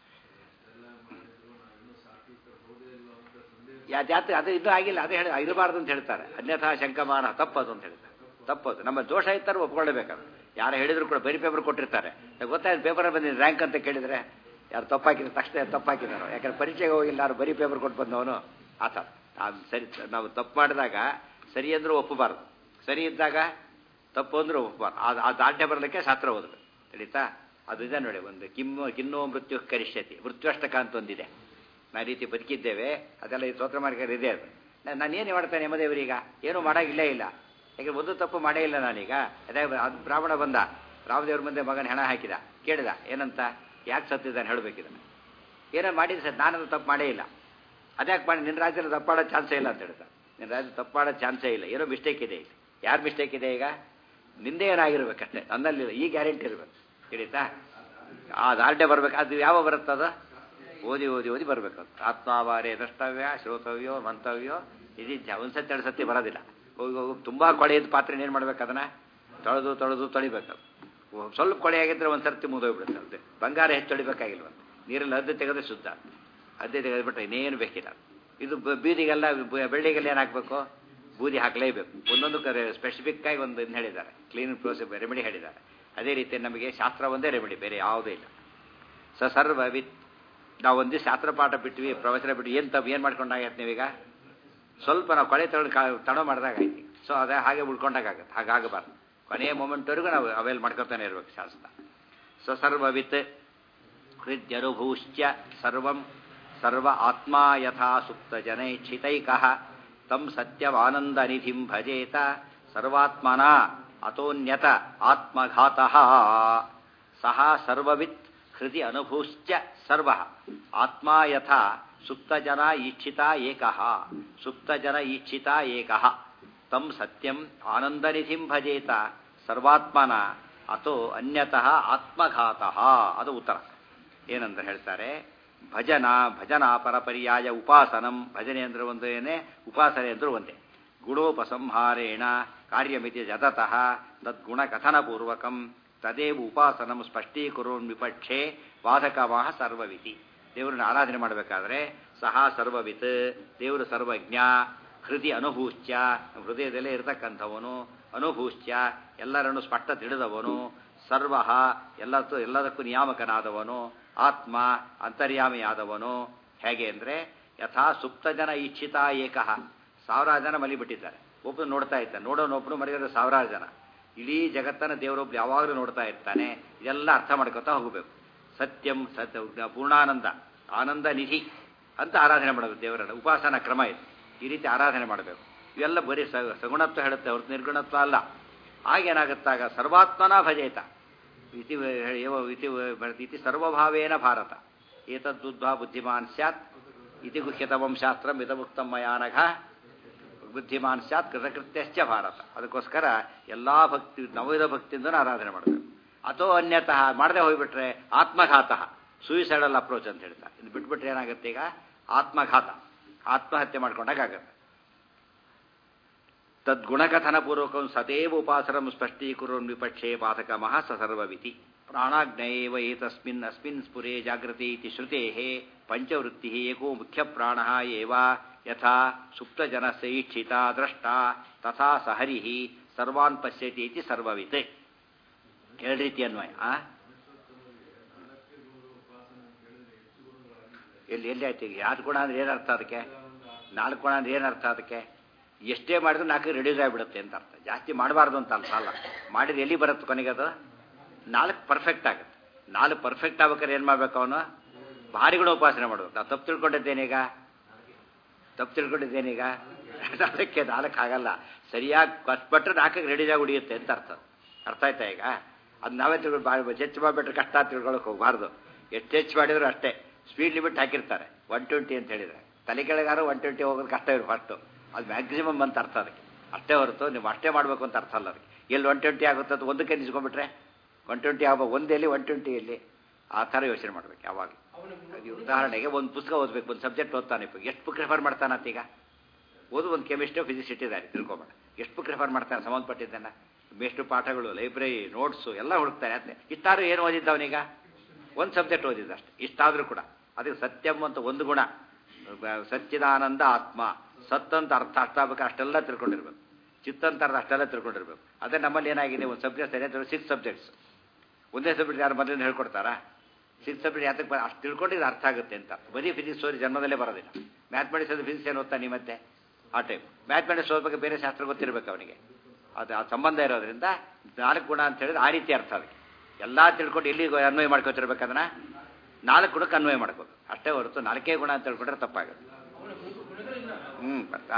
S1: ಜಾತಿ ಅದು ಇದು ಆಗಿಲ್ಲ ಅದೇ ಹೇಳಿ ಇರಬಾರ್ದು ಅಂತ ಹೇಳ್ತಾರೆ ಅನ್ಯಥಾ ಶಂಕಮಾನ ತಪ್ಪದು ಅಂತ ಹೇಳ್ತಾರೆ ತಪ್ಪದು ನಮ್ಮ ದೋಷ ಇತ್ತಾರೆ ಒಪ್ಕೊಳ್ಳೇಬೇಕಾದ್ರೆ ಯಾರು ಹೇಳಿದ್ರು ಕೂಡ ಬರೀ ಪೇಪರ್ ಕೊಟ್ಟಿರ್ತಾರೆ ಗೊತ್ತಾಯ್ತು ಪೇಪರ್ ಬಂದಿದ್ದು ರ್ಯಾಂಕ್ ಅಂತ ಕೇಳಿದ್ರೆ ಯಾರು ತಪ್ಪಾಕಿದ್ರೆ ತಕ್ಷಣ ತಪ್ಪಾಕಿದಾರೋ ಯಾಕಂದ್ರೆ ಪರೀಕ್ಷೆಗೆ ಹೋಗಿಲ್ಲ ಯಾರು ಬರೀ ಪೇಪರ್ ಕೊಟ್ಟು ಬಂದವನು ಆ ಥರ ಅದು ಸರಿ ನಾವು ತಪ್ಪು ಮಾಡಿದಾಗ ಸರಿ ಅಂದ್ರೂ ಒಪ್ಪಬಾರ್ದು ಸರಿ ಇದ್ದಾಗ ತಪ್ಪು ಅಂದ್ರೂ ಒಪ್ಪಬಾರ್ದು ಅದು ಆ ದಾಢ್ಯ ಬರಲಿಕ್ಕೆ ಶಾಸ್ತ್ರ ಓದಬೇಕು ತಿಳಿತಾ ಅದು ಇದೆ ನೋಡಿ ಒಂದು ಕಿಮ್ಮು ಕಿನ್ನೋ ಮೃತ್ಯು ಕರಿಷ್ಯತಿ ಮೃತ್ಯುಷ್ಟಕ ಅಂತ ಒಂದಿದೆ ನಾ ರೀತಿ ಬದುಕಿದ್ದೇವೆ ಅದೆಲ್ಲ ಈ ಸ್ತೋತ್ರ ಮಾರ್ಗರು ಇದೆ ಅದು ನಾನು ಏನು ಮಾಡ್ತೇನೆ ಯಮದೇವರೀಗ ಏನೂ ಮಾಡೋಂಗಿಲ್ಲೇ ಇಲ್ಲ ಯಾಕೆ ಒಂದು ತಪ್ಪು ಮಾಡೇ ಇಲ್ಲ ನಾನೀಗ ಅದೇ ಅದು ಬ್ರಾಹ್ಮಣ ಬಂದ ರಾಮದೇವ್ರ ಮುಂದೆ ಮಗನ ಹೆಣ ಹಾಕಿದ ಕೇಳಿದ ಏನಂತ ಯಾಕೆ ಸತ್ತಿದ್ದಾನೆ ಹೇಳಬೇಕಿದ್ದಾನೆ ಏನೋ ಮಾಡಿದ ಸರ್ ನಾನದು ತಪ್ಪು ಮಾಡೇ ಇಲ್ಲ ಅದ್ಯಾಕೆ ಮಾಡಿ ನಿನ್ನ ರಾಜ್ಯದಲ್ಲಿ ತಪ್ಪಾಡೋ ಚಾನ್ಸೇ ಇಲ್ಲ ಅಂತ ಹೇಳ್ತಾ ನಿನ್ನ ರಾಜ್ಯ ತಪ್ಪಾಡೋ ಚಾನ್ಸೇ ಇಲ್ಲ ಏನೋ ಮಿಸ್ಟೇಕ್ ಇದೆ ಈಗ ಯಾರು ಮಿಸ್ಟೇಕ್ ಇದೆ ಈಗ ನಿಂದೇ ಏನಾಗಿರ್ಬೇಕಷ್ಟೇ ನನ್ನಲ್ಲಿಲ್ಲ ಈ ಗ್ಯಾರಂಟಿ ಇರಬೇಕು ತಿಳಿತಾ ಆ ದಾರ್ಢ್ಯ ಬರ್ಬೇಕು ಅದು ಯಾವ ಬರುತ್ತದ ಓದಿ ಓದಿ ಓದಿ ಬರಬೇಕು ಆತ್ಮಾವಾರೇ ದ್ರಷ್ಟವ್ಯ ಶ್ರೋತವ್ಯೋ ಮಂತವ್ಯೋ ಇದಿಜ್ಜ ಒಂದ್ಸತಿ ಎರಡು ಸತಿ ಬರೋದಿಲ್ಲ ಹೋಗಿ ಹೋಗಿ ತುಂಬ ಕೊಳೆಯದ ಪಾತ್ರೆ ಏನು ಮಾಡ್ಬೇಕು ಅದನ್ನ ತೊಳೆದು ತೊಳೆದು ತೊಳಿಬೇಕು ಸ್ವಲ್ಪ ಕೊಳೆ ಆಗಿದ್ರೆ ಒಂದು ಸರ್ತಿ ಮುಗಿದೋಗ್ಬಿಡುತ್ತೆ ಅದೇ ಬಂಗಾರ ಹೆಚ್ಚು ತೊಳಿಬೇಕಾಗಿಲ್ವ ನೀರಲ್ಲಿ ಹದ್ದು ತೆಗೆದ್ರೆ ಶುದ್ಧ ಹದ್ದೆ ತೆಗೆದ್ಬಿಟ್ರೆ ಇನ್ನೇನು ಬೇಕಿಲ್ಲ ಇದು ಬೀದಿಗೆಲ್ಲ ಬೆಳ್ಳಿಗೆಲ್ಲ ಏನು ಹಾಕಬೇಕು ಬೂದಿ ಹಾಕಲೇಬೇಕು ಒಂದೊಂದು ಕರೆ ಸ್ಪೆಸಿಫಿಕ್ ಆಗಿ ಒಂದು ಇದನ್ನ ಹೇಳಿದ್ದಾರೆ ಕ್ಲೀನ್ ಪ್ರೋಸೆಸ್ ರೆಮಿಡಿ ಹೇಳಿದ್ದಾರೆ ಅದೇ ರೀತಿ ನಮಗೆ ಶಾಸ್ತ್ರ ಒಂದೇ ರೆಮಿಡಿ ಬೇರೆ ಯಾವುದೂ ಇಲ್ಲ ಸ ಸರ್ವವಿತ್ ನಾವು ಒಂದು ದಿವಸ ಶಾಸ್ತ್ರ ಪಾಠ ಬಿಟ್ವಿ ಪ್ರವಚನ ಬಿಟ್ಟು ಏನು ತಪ್ಪು ಏನು ಮಾಡ್ಕೊಂಡಾಗತ್ತೆ ನೀವೀಗ ಸ್ವಲ್ಪ ನಾವು ಕೊಳೆ ತಗೊಂಡು ಕಾ ತಡ ಮಾಡಿದಾಗ ಆಯ್ತು ಸೊ ಅದೇ ಹಾಗೆ ಉಳ್ಕೊಂಡಾಗತ್ತೆ ಹಾಗಾಗಬಾರ್ದು ಕೊನೆಯ ಮೊಮೆಂಟ್ವರೆಗೂ ನಾವು ಅವೇಲ್ ಮಾಡ್ಕೊತಾನೆ ಇರ್ಬೇಕು ಶಾಸ್ತ್ರ ಸೊ ಸರ್ವವಿತ್ ಹೃದ್ಯನುಭೂಶ್ಚ ಸರ್ವಂ ಸರ್ವ ಆತ್ಮ ಯಥಾ ಸುಪ್ತ ಜನೈಕ್ಷಿತೈಕಃ ತಂ ಸತ್ಯವಾನಂದನಿಧಿಂ ಭಜೇತ ಸರ್ವಾತ್ಮನ ಅತೋನ್ಯತ ಆತ್ಮಘಾತಃ ಸಹ ಸರ್ವವಿತ್ ಹೃದಿ ಅನುಭೂಶ್ಚ ಸರ್ವ ಆತ್ಮ ಯಥಾ ಸುಪ್ತಜನ ಈಕ್ಷಿತ ಏಕಃ ಸುಪ್ತಜನ ಈಕ್ಷಿತ ಏಕಃ ತಂ ಸತ್ಯಂ ಆನಂದನಿಧಿಂ ಭಜೇತ ಸರ್ವಾತ್ಮನ ಅಥೋ ಅನ್ಯತಃ ಆತ್ಮಘಾತಃ ಅದು ಉತ್ತರ ಏನಂತ ಹೇಳ್ತಾರೆ ಭಜನ ಭಜನಾ ಪರಪರ್ಯಾಯ ಉಪಾಸನಂ ಭಜನೆ ಅಂದ್ರೆ ಒಂದು ಏನೇ ಉಪಾಸನೆ ಅಂದ್ರೆ ಒಂದೇ ಗುಣೋಪಸಂಹಾರೇಣ ಕಾರ್ಯಮಿತಿ ಜತತಃ ತದ್ಗುಣಕಥನಪೂರ್ವಕಂ ತದೇವ ಉಪಾಸನಂ ಸ್ಪಷ್ಟೀಕುರೋನ್ ವಿಪಕ್ಷೆ ವಾದಕವಾಹ ಸರ್ವವಿತಿ ದೇವರನ್ನ ಆರಾಧನೆ ಮಾಡಬೇಕಾದ್ರೆ ಸಹ ಸರ್ವವಿತ್ ದೇವರು ಸರ್ವಜ್ಞ ಹೃದಯ ಅನುಭೂಶ್ಚ ಹೃದಯದಲ್ಲೇ ಇರತಕ್ಕಂಥವನು ಅನುಭೂಶ್ಚ ಎಲ್ಲರನ್ನು ಸ್ಪಷ್ಟ ತಿಳಿದವನು ಸರ್ವ ಎಲ್ಲತ್ತು ಎಲ್ಲದಕ್ಕೂ ನಿಯಾಮಕನಾದವನು ಆತ್ಮ ಅಂತರ್ಯಾಮಿಯಾದವನು ಹೇಗೆ ಅಂದರೆ ಯಥಾ ಸುಪ್ತ ಜನ ಇಚ್ಛಿತ ಏಕಃ ಸಾವಿರಾರು ಜನ ಮಲಿಬಿಟ್ಟಿದ್ದಾರೆ ಒಬ್ಬನು ನೋಡ್ತಾ ಇದ್ದಾನೆ ನೋಡೋನೊಬ್ಬನು ಮರಿಯೋದು ಸಾವಿರಾರು ಜನ ಇಡೀ ಜಗತ್ತನ್ನು ದೇವರೊಬ್ಬರು ಯಾವಾಗಲೂ ನೋಡ್ತಾ ಇರ್ತಾನೆ ಇದೆಲ್ಲ ಅರ್ಥ ಮಾಡ್ಕೊತಾ ಹೋಗಬೇಕು ಸತ್ಯಂ ಸತ್ಯ ಪೂರ್ಣಾನಂದ ಆನಂದ ನಿಧಿ ಅಂತ ಆರಾಧನೆ ಮಾಡಬೇಕು ದೇವರನ್ನು ಉಪಾಸನಾ ಕ್ರಮ ಇದೆ ಈ ರೀತಿ ಆರಾಧನೆ ಮಾಡಬೇಕು ಇವೆಲ್ಲ ಬರೀ ಸಗುಣತ್ವ ಹೇಳುತ್ತೆ ಹೊರತು ನಿರ್ಗುಣತ್ವ ಅಲ್ಲ ಆಗೇನಾಗುತ್ತಾಗ ಸರ್ವಾತ್ಮನ ಭಜೇತ ಇತಿ ಏವ ಇತಿ ಇತಿ ಸರ್ವಭಾವೇನ ಭಾರತ ಏತದ್ಬುದ್ಧ ಬುದ್ಧಿಮಾನ್ ಸ್ಯಾತ್ ಇತಿ ಗುಹ್ಯತಮಂ ಶಾಸ್ತ್ರಂ ಇದಮುಕ್ತಂ ಮಯಾನಘ ಬುದ್ಧಿಮಾನ್ ಸ್ಯಾತ್ ಕೃತಕೃತ್ಯಶ್ಚ ಭಾರತ ಅದಕ್ಕೋಸ್ಕರ ಎಲ್ಲ ಭಕ್ತಿ ನವವಿಧ ಭಕ್ತಿಯಿಂದ ಆರಾಧನೆ ಮಾಡಬೇಕು ಅಥೋ ಅನ್ಯತಃ ಮಾಡದೆ ಹೋಗ್ಬಿಟ್ರೆ ಆತ್ಮಘಾತಃ ಸೂಯಿಸೈಡಲ್ ಅಪ್ರೋಚ್ ಅಂತ ಹೇಳ್ತಾರೆ ಇದು ಬಿಟ್ಬಿಟ್ರೆ ಏನಾಗುತ್ತೆ ಈಗ ಆತ್ಮಘಾತ ಆತ್ಮಹತ್ಯೆ ಮಾಡ್ಕೊಂಡಾಗತ್ತೆ ತದ್ಗುಣಕಥನಪೂರ್ವಕಂ ಸದೇವ ಉಪಾಸನಂ ಸ್ಪಷ್ಟೀಕುರುನ್ ವಿಪಕ್ಷೇ ಪಾತಕಮಃ ಸ ಸರ್ವವಿತಿ ಪ್ರಾಣಾಗ್ನಯೇವ ಏತಸ್ಮಿನ್ ಅಸ್ಮಿನ್ ಸ್ಫುರೇ ಜಾಗೃತಿ ಇತಿ ಶ್ರುತೇಃ ಪಂಚವೃತ್ತಿ ಏಕೋ ಮುಖ್ಯ ಪ್ರಾಣಃ ಏವ ಯಥಾ ಸುಪ್ತಜನಸ್ಯ ಈಕ್ಷಿತ ದ್ರಷ್ಟ ತಥಾ ಸ ಹರಿಃ ಸರ್ವಾನ್ ಪಶ್ಯತಿ ಇತಿ ಸರ್ವವಿತ್ ಎರಡು ರೀತಿ ಅನ್ವಯ ಆ ಎಲ್ಲಿ ಎಲ್ಲಿ ಆಯ್ತು ಈಗ ಯಾರು ಗುಣ ಅಂದ್ರೆ ಏನರ್ಥ ಅದಕ್ಕೆ ನಾಲ್ಕು ಗುಣ ಅಂದ್ರೆ ಏನರ್ಥ ಅದಕ್ಕೆ ಎಷ್ಟೇ ಮಾಡಿದ್ರು ನಾಲ್ಕು ರೆಡ್ಯೂಸ್ ಆಗಿಬಿಡುತ್ತೆ ಅಂತ ಅರ್ಥ ಜಾಸ್ತಿ ಮಾಡಬಾರ್ದು ಅಂತ ಅರ್ಥ ಅಲ್ಲ ಮಾಡಿದ್ರೆ ಎಲ್ಲಿ ಬರುತ್ತೆ ಕೊನೆಗೆ ಅದು ನಾಲ್ಕು ಪರ್ಫೆಕ್ಟ್ ಆಗುತ್ತೆ ನಾಲ್ಕು ಪರ್ಫೆಕ್ಟ್ ಆಗ್ಬೇಕಾದ್ರೆ ಏನು ಮಾಡ್ಬೇಕು ಅವನು ಭಾರಿ ಗುಣ ಉಪಾಸನೆ ಮಾಡಬೇಕು ನಾವು ತಪ್ಪು ತಿಳ್ಕೊಂಡಿದ್ದೇನೀಗ ತಪ್ಪು ತಿಳ್ಕೊಂಡಿದ್ದೇನೀಗ ಅದಕ್ಕೆ ನಾಲ್ಕು ಆಗಲ್ಲ ಸರಿಯಾಗಿ ಕಷ್ಟಪಟ್ಟರೆ ನಾಲ್ಕಕ್ಕೆ ರೆಡಿಯಾಗಿ ಉಳಿಯುತ್ತೆ ಅಂತ ಅರ್ಥ ಅರ್ಥ ಆಯ್ತಾ ಈಗ ಅದು ನಾವೇ ತಿಳ್ಕೊಂಡು ಭಾಳ ಹೆಚ್ಚು ಮಾಡಿಬಿಟ್ರೆ ಕಷ್ಟ ಅಂತ ತಿಳ್ಕೊಳಕ್ಕೆ ಹೋಗಬಾರ್ದು ಎಷ್ಟು ಹೆಚ್ಚು ಮಾಡಿದ್ರು ಅಷ್ಟೇ ಸ್ಪೀಡ್ ಲಿಮಿಟ್ ಹಾಕಿರ್ತಾರೆ ಒನ್ ಟ್ವೆಂಟಿ ಅಂತ ಹೇಳಿದರೆ ತಲೆ ಕೆಳಗಾರು ಒನ್ ಟ್ವೆಂಟಿ ಹೋಗೋದು ಕಷ್ಟ ಇರು ಫಸ್ಟು ಅದು ಮ್ಯಾಕ್ಸಿಮಮ್ ಅಂತ ಅರ್ಥ ಅದಕ್ಕೆ ಅಷ್ಟೇ ಹೊರತು ನೀವು ಅಷ್ಟೇ ಮಾಡಬೇಕು ಅಂತ ಅರ್ಥ ಅಲ್ಲ ಅದಕ್ಕೆ ಎಲ್ಲಿ ಒನ್ ಟ್ವೆಂಟಿ ಆಗುತ್ತೆ ಅದು ಒಂದಕ್ಕೆ ನಿಲ್ಸ್ಕೊಂಡ್ಬಿಟ್ರೆ ಒನ್ ಟ್ವೆಂಟಿ ಆಗ್ಬೋದು ಒಂದೆಲ್ಲಿ ಒನ್ ಟ್ವೆಂಟಿಯಲ್ಲಿ ಆ ಥರ ಯೋಚನೆ ಮಾಡ್ಬೇಕು ಯಾವಾಗ ಉದಾಹರಣೆಗೆ ಒಂದು ಪುಸ್ತಕ ಓದಬೇಕು ಒಂದು ಸಬ್ಜೆಕ್ಟ್ ಓದ್ತಾನೆ ಎಷ್ಟು ಬುಕ್ ರೆಫರ್ ಮಾಡ್ತಾನಂತ ಈಗ ಓದು ಒಂದು ಕೆಮಿಸ್ಟ್ರಿ ಫಿಸಿಕ್ಸ್ ಇಟ್ಟಿದ್ದಾರೆ ತಿಳ್ಕೊಬೇಡ ಎಷ್ಟು ಬುಕ್ ರೆಫರ್ ಮಾಡ್ತಾನೆ ಸಂಬಂಧಪಟ್ಟಿದ್ದಾನೆ ಎಷ್ಟು ಪಾಠಗಳು ಲೈಬ್ರರಿ ನೋಟ್ಸು ಎಲ್ಲ ಹುಡುಕ್ತಾನೆ ಅಂತ ಇಷ್ಟಾದ್ರೂ ಏನು ಓದಿದ್ದವನೀಗ ಒಂದು ಸಬ್ಜೆಕ್ಟ್ ಓದಿದ್ದ ಅಷ್ಟೇ ಇಷ್ಟಾದರೂ ಕೂಡ ಅದಕ್ಕೆ ಸತ್ಯಂ ಅಂತ ಒಂದು ಗುಣ ಸಚ್ಚಿದಾನಂದ ಆತ್ಮ ಸತ್ ಅಂತ ಅರ್ಥ ಅರ್ಥ ಆಗ್ಬೇಕು ಅಷ್ಟೆಲ್ಲ ತಿಳ್ಕೊಂಡಿರ್ಬೇಕು ಚಿತ್ತ ಅಂತ ಅರ್ಥ ಅಷ್ಟೆಲ್ಲ ತಿಳ್ಕೊಂಡಿರ್ಬೇಕು ಅದೇ ನಮ್ಮಲ್ಲಿ ಏನಾಗಿದೆ ಒಂದು ಸಬ್ಜೆಕ್ಟ್ ಸರಿಯಾದ ಸಿಕ್ಸ್ ಸಬ್ಜೆಕ್ಟ್ಸ್ ಒಂದೇ ಸಬ್ಜೆಕ್ಟ್ ಯಾರು ಮೊದಲಿಂದ ಹೇಳ್ಕೊಡ್ತಾರಾ ಸಿಕ್ಸ್ ಸಬ್ಜೆಕ್ಟ್ ಯಾತಕ್ಕೆ ಅಷ್ಟು ತಿಳ್ಕೊಂಡಿದ್ದು ಅರ್ಥ ಆಗುತ್ತೆ ಅಂತ ಬರೀ ಫಿಸಿಕ್ಸ್ ಓದಿ ಜನ್ಮದಲ್ಲೇ ಬರೋದಿಲ್ಲ ಮ್ಯಾಥಮೆಟಿಕ್ಸ್ ಅದು ಫಿಸಿಕ್ಸ್ ಏನು ಓದ್ತಾ ನಿಮ್ಮ ಮತ್ತೆ ಆ ಟೈಮ್ ಮ್ಯಾಥಮೆಟಿಕ್ಸ್ ಓದ್ಬೇಕು ಬೇರೆ ಶಾಸ್ತ್ರ ಗೊತ್ತಿರಬೇಕು ಅವನಿಗೆ ಅದು ಆ ಸಂಬಂಧ ಇರೋದ್ರಿಂದ ನಾಲ್ಕು ಗುಣ ಅಂತ ಹೇಳಿದ್ರೆ ಆ ರೀತಿ ಅರ್ಥ ಅದಕ್ಕೆ ಎಲ್ಲ ತಿಳ್ಕೊಂಡು ಎಲ್ಲಿ ಅನ್ವಯ ಮಾಡ್ಕೊತಿರ್ಬೇಕು ಅದನ್ನ ನಾಲ್ಕು ಗುಣಕ್ಕೆ ಅನ್ವಯ ಮಾಡ್ಕೋಬೇಕು ಅಷ್ಟೇ ಹೊರತು ನಾಲ್ಕೇ ಗುಣ ಅಂತ ತಿಳ್ಕೊಂಡ್ರೆ ತಪ್ಪಾಗುತ್ತೆ ಹ್ಞೂ ಬರ್ತಾ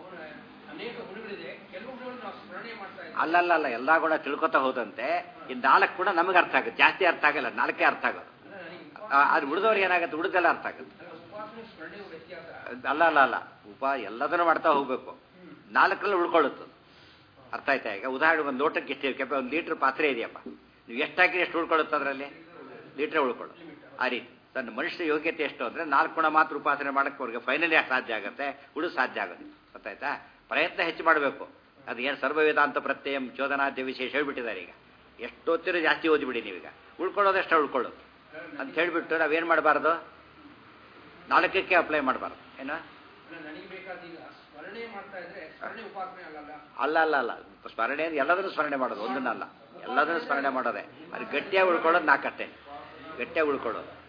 S1: ಅಲ್ಲಲ್ಲ ಅಲ್ಲ ಎಲ್ಲ ಗುಣ ತಿಳ್ಕೊತಾ ಹೋದಂತೆ ಈ ನಾಲ್ಕು ಗುಣ ನಮಗೆ ಅರ್ಥ ಆಗುತ್ತೆ ಜಾಸ್ತಿ ಅರ್ಥ ಆಗಲ್ಲ ನಾಲ್ಕೇ ಅರ್ಥ ಆಗೋದು ಅದು ಉಳಿದವ್ರಿಗೆ ಏನಾಗುತ್ತೆ ಉಳಿದೆಲ್ಲ ಅರ್ಥ ಆಗುತ್ತೆ ಅಲ್ಲ ಅಲ್ಲ ಅಲ್ಲ ಉಪ ಎಲ್ಲದನ್ನು ಮಾಡ್ತಾ ಹೋಗ್ಬೇಕು ನಾಲ್ಕರಲ್ಲಿ ಉಳ್ಕೊಳ್ಳುತ್ತೆ ಅರ್ಥ ಆಯ್ತಾ ಈಗ ಉದಾಹರಣೆ ಒಂದು ಲೋಟಕ್ಕೆ ಎಷ್ಟು ಕೆಪ ಒಂದು ಲೀಟ್ರ್ ಪಾತ್ರೆ ಇದೆಯಪ್ಪ ನೀವು ಎಷ್ಟು ಹಾಕಿದ್ರೆ ಎಷ್ಟು ಉಳ್ಕೊಳ್ಳುತ್ತೆ ಅದರಲ್ಲಿ ಲೀಟ್ರೇ ಉಳ್ಕೊಳ್ಳು ಆ ರೀತಿ ತನ್ನ ಮನುಷ್ಯ ಯೋಗ್ಯತೆ ಎಷ್ಟು ಅಂದರೆ ನಾಲ್ಕು ಗುಣ ಮಾತ್ರ ಉಪಾಸನೆ ಮಾಡೋಕ್ಕೆ ಅವ್ರಿಗೆ ಫೈನಲಿ ಸಾಧ್ಯ ಆಗುತ್ತೆ ಉಳಿದು ಸಾಧ್ಯ ಆಗುತ್ತೆ ಗೊತ್ತಾಯ್ತಾ ಪ್ರಯತ್ನ ಹೆಚ್ಚು ಮಾಡಬೇಕು ಅದು ಏನು ಸರ್ವವೇದಾಂತ ಪ್ರತ್ಯಯಂ ಚೋದನಾದ್ಯ ವಿಶೇಷ ಹೇಳ್ಬಿಟ್ಟಿದ್ದಾರೆ ಈಗ ಎಷ್ಟು ಓದ್ತಿರೋ ಜಾಸ್ತಿ ಓದಿಬಿಡಿ ನೀವೀಗ ಉಳ್ಕೊಳ್ಳೋದಷ್ಟು ಉಳ್ಕೊಳ್ಳೋದು ಅಂತ ಹೇಳಿಬಿಟ್ಟು ನಾವೇನು ಮಾಡಬಾರ್ದು ನಾಲ್ಕಕ್ಕೆ ಅಪ್ಲೈ ಮಾಡಬಾರ್ದು ಏನು ಅಲ್ಲ ಅಲ್ಲ ಅಲ್ಲ ಸ್ಮರಣೆ ಎಲ್ಲದನ್ನು ಸ್ಮರಣೆ ಮಾಡೋದು ಒಂದನ್ನಲ್ಲ ಎಲ್ಲದನ್ನು ಸ್ಮರಣೆ ಮಾಡೋದೆ ಅದು ಗಟ್ಟಿಯಾಗಿ ಉಳ್ಕೊಳ್ಳೋದು ನಾಲ್ಕಟ್ಟೆ ಗಟ್ಟಿಯಾಗಿ ಉಳ್ಕೊಳ್ಳೋದು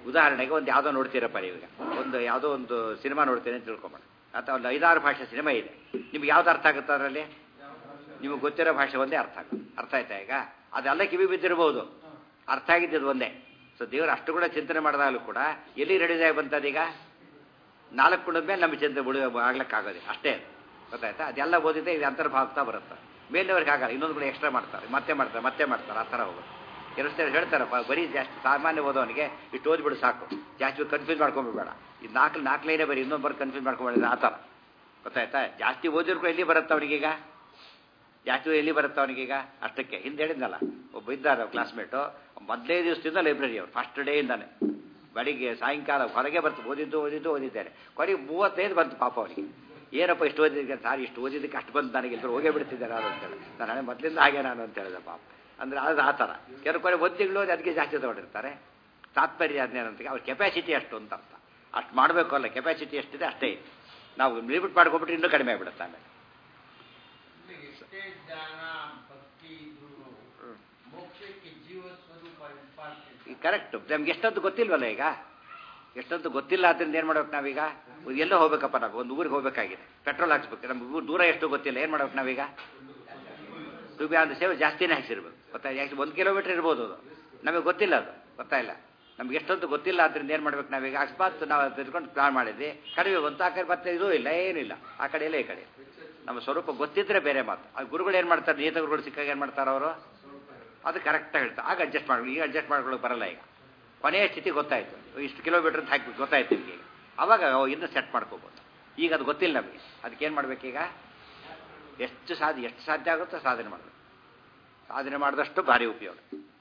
S1: ಉದಾಹರಣೆಗೆ ಒಂದು ಯಾವುದೋ ನೋಡ್ತೀರಪ್ಪ ನೀವೀಗ ಒಂದು ಯಾವುದೋ ಒಂದು ಸಿನಿಮಾ ನೋಡ್ತೀನಿ ಅಂತ ತಿಳ್ಕೊಂಬೋಣ ಅಥವಾ ಒಂದು ಐದಾರು ಭಾಷೆ ಸಿನಿಮಾ ಇದೆ ನಿಮ್ಗೆ ಯಾವ್ದು ಅರ್ಥ ಆಗುತ್ತೆ ಅದರಲ್ಲಿ ನಿಮಗೆ ಗೊತ್ತಿರೋ ಭಾಷೆ ಒಂದೇ ಅರ್ಥ ಆಗುತ್ತೆ ಅರ್ಥ ಆಯ್ತಾ ಈಗ ಅದೆಲ್ಲ ಕಿವಿ ಬಿದ್ದಿರ್ಬೋದು ಅರ್ಥ ಆಗಿದ್ದು ಒಂದೇ ಸೊ ದೇವರು ಅಷ್ಟು ಕೂಡ ಚಿಂತನೆ ಮಾಡಿದಾಗಲೂ ಕೂಡ ಎಲ್ಲಿ ರೆಡಿದಾಗಿ ಬಂತದೀಗ ನಾಲ್ಕು ಕುಣದ ಮೇಲೆ ನಮ್ಮ ಚಿಂತೆ ಬಿಡು ಆಗ್ಲಿಕ್ಕಾಗೋದಿಲ್ಲ ಅಷ್ಟೇ ಗೊತ್ತಾಯ್ತಾ ಅದೆಲ್ಲ ಓದಿದ್ರೆ ಇದು ಅಂತರ್ಭಾಗ್ತಾ ಬರುತ್ತೆ ಮೇಲಿನವ್ರಿಗೆ ಆಗಲ್ಲ ಇನ್ನೊಂದು ಕೂಡ ಎಕ್ಸ್ಟ್ರಾ ಮಾಡ್ತಾರೆ ಮತ್ತೆ ಮಾಡ್ತಾರೆ ಮತ್ತೆ ಮಾಡ್ತಾರೆ ಆ ಥರ ಹೋಗೋದು ಕೆಲಸ ಹೇಳ್ತಾರಪ್ಪ ಬರೀ ಜಾಸ್ತಿ ಸಾಮಾನ್ಯ ಓದೋನಿಗೆ ಇಷ್ಟು ಓದ್ಬಿಡು ಸಾಕು ಜಾಸ್ತಿ ಕನ್ಫ್ಯೂಸ್ ಮಾಡ್ಕೊಂಬಿಡಬೇಡ ಇದು ನಾಲ್ಕು ನಾಲ್ಕು ಲೈನೇ ಬರೀ ಇನ್ನೊಂದು ಬರ್ ಕನ್ಫ್ಯೂಸ್ ಮಾಡ್ಕೊಂಬಿಡಿದ್ರೆ ಆ ಥರ ಗೊತ್ತಾಯ್ತಾ ಜಾಸ್ತಿ ಓದಿದ್ರು ಎಲ್ಲಿ ಬರುತ್ತೆ ಅವನಿಗೀಗ ಜಾಸ್ತಿ ಎಲ್ಲಿ ಬರುತ್ತೆ ಅವನಿಗೀಗ ಅಷ್ಟಕ್ಕೆ ಹಿಂದೆ ಹೇಳಿದ್ನಲ್ಲ ಒಬ್ಬ ಇದ್ದಾರೆ ಕ್ಲಾಸ್ಮೇಟು ಮೊದಲೇ ದಿವಸದಿಂದ ಲೈಬ್ರರಿ ಅವರು ಫಸ್ಟ್ ಡೇ ಇಂದಾನೆ ಬೆಳಿಗ್ಗೆ ಸಾಯಂಕಾಲ ಹೊರಗೆ ಬರ್ತು ಓದಿದ್ದು ಓದಿದ್ದು ಓದಿದ್ದೇನೆ ಕೊನೆಗೆ ಮೂವತ್ತೈದು ಬಂತು ಪಾಪ ಅವನಿಗೆ ಏನಪ್ಪ ಇಷ್ಟು ಓದಿದ್ದಕ್ಕೆ ಸಾರಿ ಇಷ್ಟು ಓದಿದ್ದಕ್ಕೆ ಅಷ್ಟು ಬಂದು ನನಗೆ ಎಲ್ಲರೂ ಹೋಗೇ ಬಿಡ್ತಿದ್ದೆ ನಾನು ಅಂತೇಳಿ ನಾನು ಹಣೆ ಮೊದಲಿಂದ ಹಾಗೆ ನಾನು ಅಂತ ಹೇಳಿದೆ ಪಾಪ ಅಂದರೆ ಅದು ಆ ಥರ ಕೆಲವು ಕಡೆ ಒಂದು ತಿಂಗಳು ಓದಿ ಅದಕ್ಕೆ ಜಾಸ್ತಿ ತಗೊಂಡಿರ್ತಾರೆ ತಾತ್ಪರ್ಯ ಅದನ್ನೇನಂತ ಅವ್ರ ಕೆಪಾಸಿಟಿ ಅಷ್ಟು ಅಂತ ಅರ್ಥ ಅಷ್ಟು ಮಾಡಬೇಕು ಅಲ್ಲ ಕೆಪಾಸಿಟಿ ಎಷ್ಟಿದೆ ಅಷ್ಟೇ ಇದೆ ನಾವು ಲಿಮಿಟ್ ಮಾಡ್ಕೊಬಿಟ್ರೆ ಇನ್ನೂ ಕಡಿಮೆ ಆಗಿಬಿಡುತ್ತೆ ಆಮೇಲೆ
S2: ಎಷ್ಟೇ ಜ್ಞಾನ ಭಕ್ತಿ ಇದ್ರು ಮೋಕ್ಷಕ್ಕೆ ಜೀವ ಸ್ವರೂಪ ಇಂಪಾರ್ಟೆಂಟ್
S1: ಕರೆಕ್ಟ್ ನಮ್ಗೆ ಎಷ್ಟೊಂದು ಗೊತ್ತಿಲ್ವಲ್ಲ ಈಗ ಎಷ್ಟೊಂದು ಗೊತ್ತಿಲ್ಲ ಅದರಿಂದ ಏನು ಮಾಡ್ಬೇಕು ನಾವೀಗ ಎಲ್ಲೋ ಹೋಗ್ಬೇಕಪ್ಪ ನಾವು ಒಂದು ಊರಿಗೆ ಹೋಗ್ಬೇಕಾಗಿದೆ ಪೆಟ್ರೋಲ್ ಹಾಕ್ಸ್ಬೇಕು ನಮ್ಗೆ ಊರು ದೂರ ಎಷ್ಟು ಗೊತ್ತಿಲ್ಲ ಏನು ಮಾಡ್ಬೇಕು ನಾವೀಗ ಟು ಬಿ ಆನ್ ದ ಸೇವೆ ಜಾಸ್ತಿನೇ ಹಾಕ್ಸಿರ್ಬೇಕು ಗೊತ್ತಾ ಯಾಕೆ ಒಂದು ಕಿಲೋಮೀಟರ್ ಇರ್ಬೋದು ಅದು ನಮಗೆ ಗೊತ್ತಿಲ್ಲ ಅದು ಗೊತ್ತಾಯಿಲ್ಲ ನಮ್ಗೆ ಎಷ್ಟೊಂದು ಗೊತ್ತಿಲ್ಲ ಅದರಿಂದ ಏನು ಮಾಡ್ಬೇಕು ನಾವೀಗ ಅಕಸ್ಮಾತ್ ನಾವು ತಿಳ್ಕೊಂಡು ಪ್ಲಾನ್ ಮಾಡಿದ್ವಿ ಕಡಿಮೆ ಬಂತು ಆ ಕಡೆ ಮತ್ತೆ ಇದೂ ಇಲ್ಲ ಏನಿಲ್ಲ ಆ ಕಡೆ ಇಲ್ಲ ಈ ಕಡೆ ನಮ್ಮ ಸ್ವರೂಪ ಗೊತ್ತಿದ್ರೆ ಬೇರೆ ಮಾತು ಆ ಗುರುಗಳು ಏನು ಮಾಡ್ತಾರೆ ನೀತ ಗುರುಗಳು ಸಿಕ್ಕಾಗ ಏನು ಮಾಡ್ತಾರೆ ಅವರು ಅದು ಕರೆಕ್ಟಾಗಿ ಹೇಳ್ತಾರೆ ಆಗ ಅಡ್ಜಸ್ಟ್ ಮಾಡ್ಕೊಳ್ಳಿ ಈಗ ಅಡ್ಜಸ್ಟ್ ಮಾಡ್ಕೊಳ್ಳೋಕೆ ಬರಲ್ಲ ಈಗ ಕೊನೆಯ ಸ್ಥಿತಿ ಗೊತ್ತಾಯಿತು ಇಷ್ಟು ಕಿಲೋಮೀಟರ್ ಅಂತ ಹಾಕಿ ಗೊತ್ತಾಯ್ತು ನಿಮಗೆ ಈಗ ಅವಾಗ ಅವು ಇನ್ನೂ ಸೆಟ್ ಮಾಡ್ಕೋಬೋದು ಈಗ ಅದು ಗೊತ್ತಿಲ್ಲ ನಮಗೆ ಅದಕ್ಕೇನು ಮಾಡ್ಬೇಕೀಗ ಎಷ್ಟು ಸಾಧ್ಯ ಎಷ್ಟು ಸಾಧ್ಯ ಆಗುತ್ತೋ ಸಾಧನೆ ಮಾಡಬೇಕು ಸಾಧನೆ ಮಾಡಿದಷ್ಟು ಭಾರಿ ಉಪಯೋಗ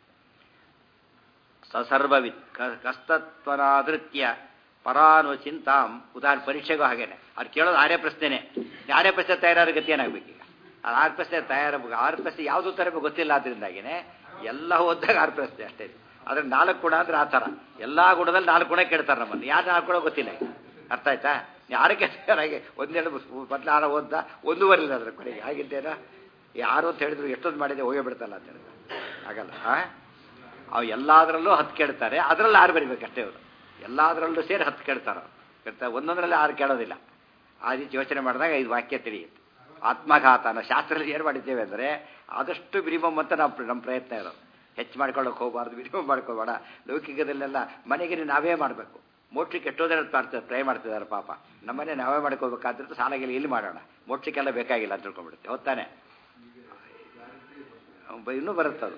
S1: ಸಸರ್ವವಿತ್ ಕಸ್ತತ್ವನಾದೃತ್ಯ ಪರಾನು ಚಿಂತಾಂ ಉದಾಹರಣೆ ಪರೀಕ್ಷೆಗೂ ಹಾಗೇನೆ ಅವ್ರು ಕೇಳೋದು ಆರೇ ಪ್ರಶ್ನೆನೇ ಆರೇ ಪ್ರಶ್ನೆ ತಯಾರಾದ ಗತಿ ಏನಾಗಬೇಕೀಗ ಅದು ಆರು ಪ್ರಶ್ನೆ ತಯಾರಾಗಬೇಕು ಆರು ಪ್ರಶ್ನೆ ಯಾವುದು ಉತ್ತರ ಗೊತ್ತಿಲ್ಲ ಆದ್ರಿಂದಾಗಿನೇ ಎಲ್ಲ ಓದಿದಾಗ ಆರು ಪ್ರಶ್ನೆ ಅಷ್ಟೇ ಅದ್ರ ನಾಲ್ಕು ಗುಣ ಅಂದ್ರೆ ಆ ಥರ ಎಲ್ಲ ಗುಣದಲ್ಲಿ ನಾಲ್ಕು ಗುಣ ಕೇಳ್ತಾರೆ ನಮ್ಮನ್ನು ಯಾರು ನಾಲ್ಕು ಗುಣ ಗೊತ್ತಿಲ್ಲ ಈಗ ಅರ್ಥ ಆಯ್ತಾ ಯಾರಕ್ಕೆ ಹಾಗೆ ಒಂದೆರಡು ಮೊದಲು ಆರ ಓದ್ದ ಒಂದೂವರೆ ಇಲ್ಲ ಅದ್ರ ಕೊನೆಗೆ ಆಗಿದ್ದೇನೋ ಯಾರು ಅಂತ ಹೇಳಿದ್ರು ಎಷ್ಟೊಂದು ಮಾಡಿದೆ ಹೋಗೇ ಬಿಡ್ತಲ್ಲ ಅಂತ ಹೇಳಿದ್ರೆ ಆಗಲ್ಲ ಆ ಅವು ಎಲ್ಲದರಲ್ಲೂ ಹತ್ತು ಕೇಳ್ತಾರೆ ಅದರಲ್ಲಿ ಆರು ಬರಿಬೇಕು ಅಷ್ಟೇ ಅವರು ಎಲ್ಲದರಲ್ಲೂ ಸೇರಿ ಹತ್ತು ಕೇಳ್ತಾರೆ ಅವ್ರು ಕೇಳ್ತಾರೆ ಒಂದೊಂದರಲ್ಲಿ ಆರು ಕೇಳೋದಿಲ್ಲ ಆ ರೀತಿ ಯೋಚನೆ ಮಾಡಿದಾಗ ಇದು ವಾಕ್ಯ ತಿಳಿಯುತ್ತೆ ಆತ್ಮಘಾತ ನಾವು ಶಾಸ್ತ್ರದಲ್ಲಿ ಏನು ಮಾಡಿದ್ದೇವೆ ಅಂದರೆ ಆದಷ್ಟು ಮಿನಿಮಮ್ ಅಂತ ನಾವು ನಮ್ಮ ಪ್ರಯತ್ನ ಇರೋದು ಹೆಚ್ಚು ಮಾಡ್ಕೊಳ್ಳೋಕೆ ಹೋಗಬಾರ್ದು ಮಿನಿಮಮ್ ಮಾಡ್ಕೋಬೇಡ ಲೌಕಿಕದಲ್ಲೆಲ್ಲ ಮನೆಗೆ ನಾವೇ ಮಾಡಬೇಕು ಮೋಕ್ಷಕ್ಕೆ ಎಷ್ಟೋ ಜನ ಮಾಡ್ತಾರೆ ಟ್ರೈ ಮಾಡ್ತಿದ್ದಾರೆ ಪಾಪ ನಮ್ಮನೆ ನಾವೇ ಮಾಡ್ಕೋಬೇಕಾದ್ರೆ ಸಾಲಾಗಿಲ್ಲ ಇಲ್ಲಿ ಮಾಡೋಣ ಮೋಕ್ಷಕ್ಕೆಲ್ಲ ಬೇಕಾಗಿಲ್ಲ ಅಂತ ತಿಳ್ಕೊಂಡ್ಬಿಡುತ್ತೆ ಹೊತ್ತಾನೆ ಇನ್ನೂ ಬರುತ್ತದು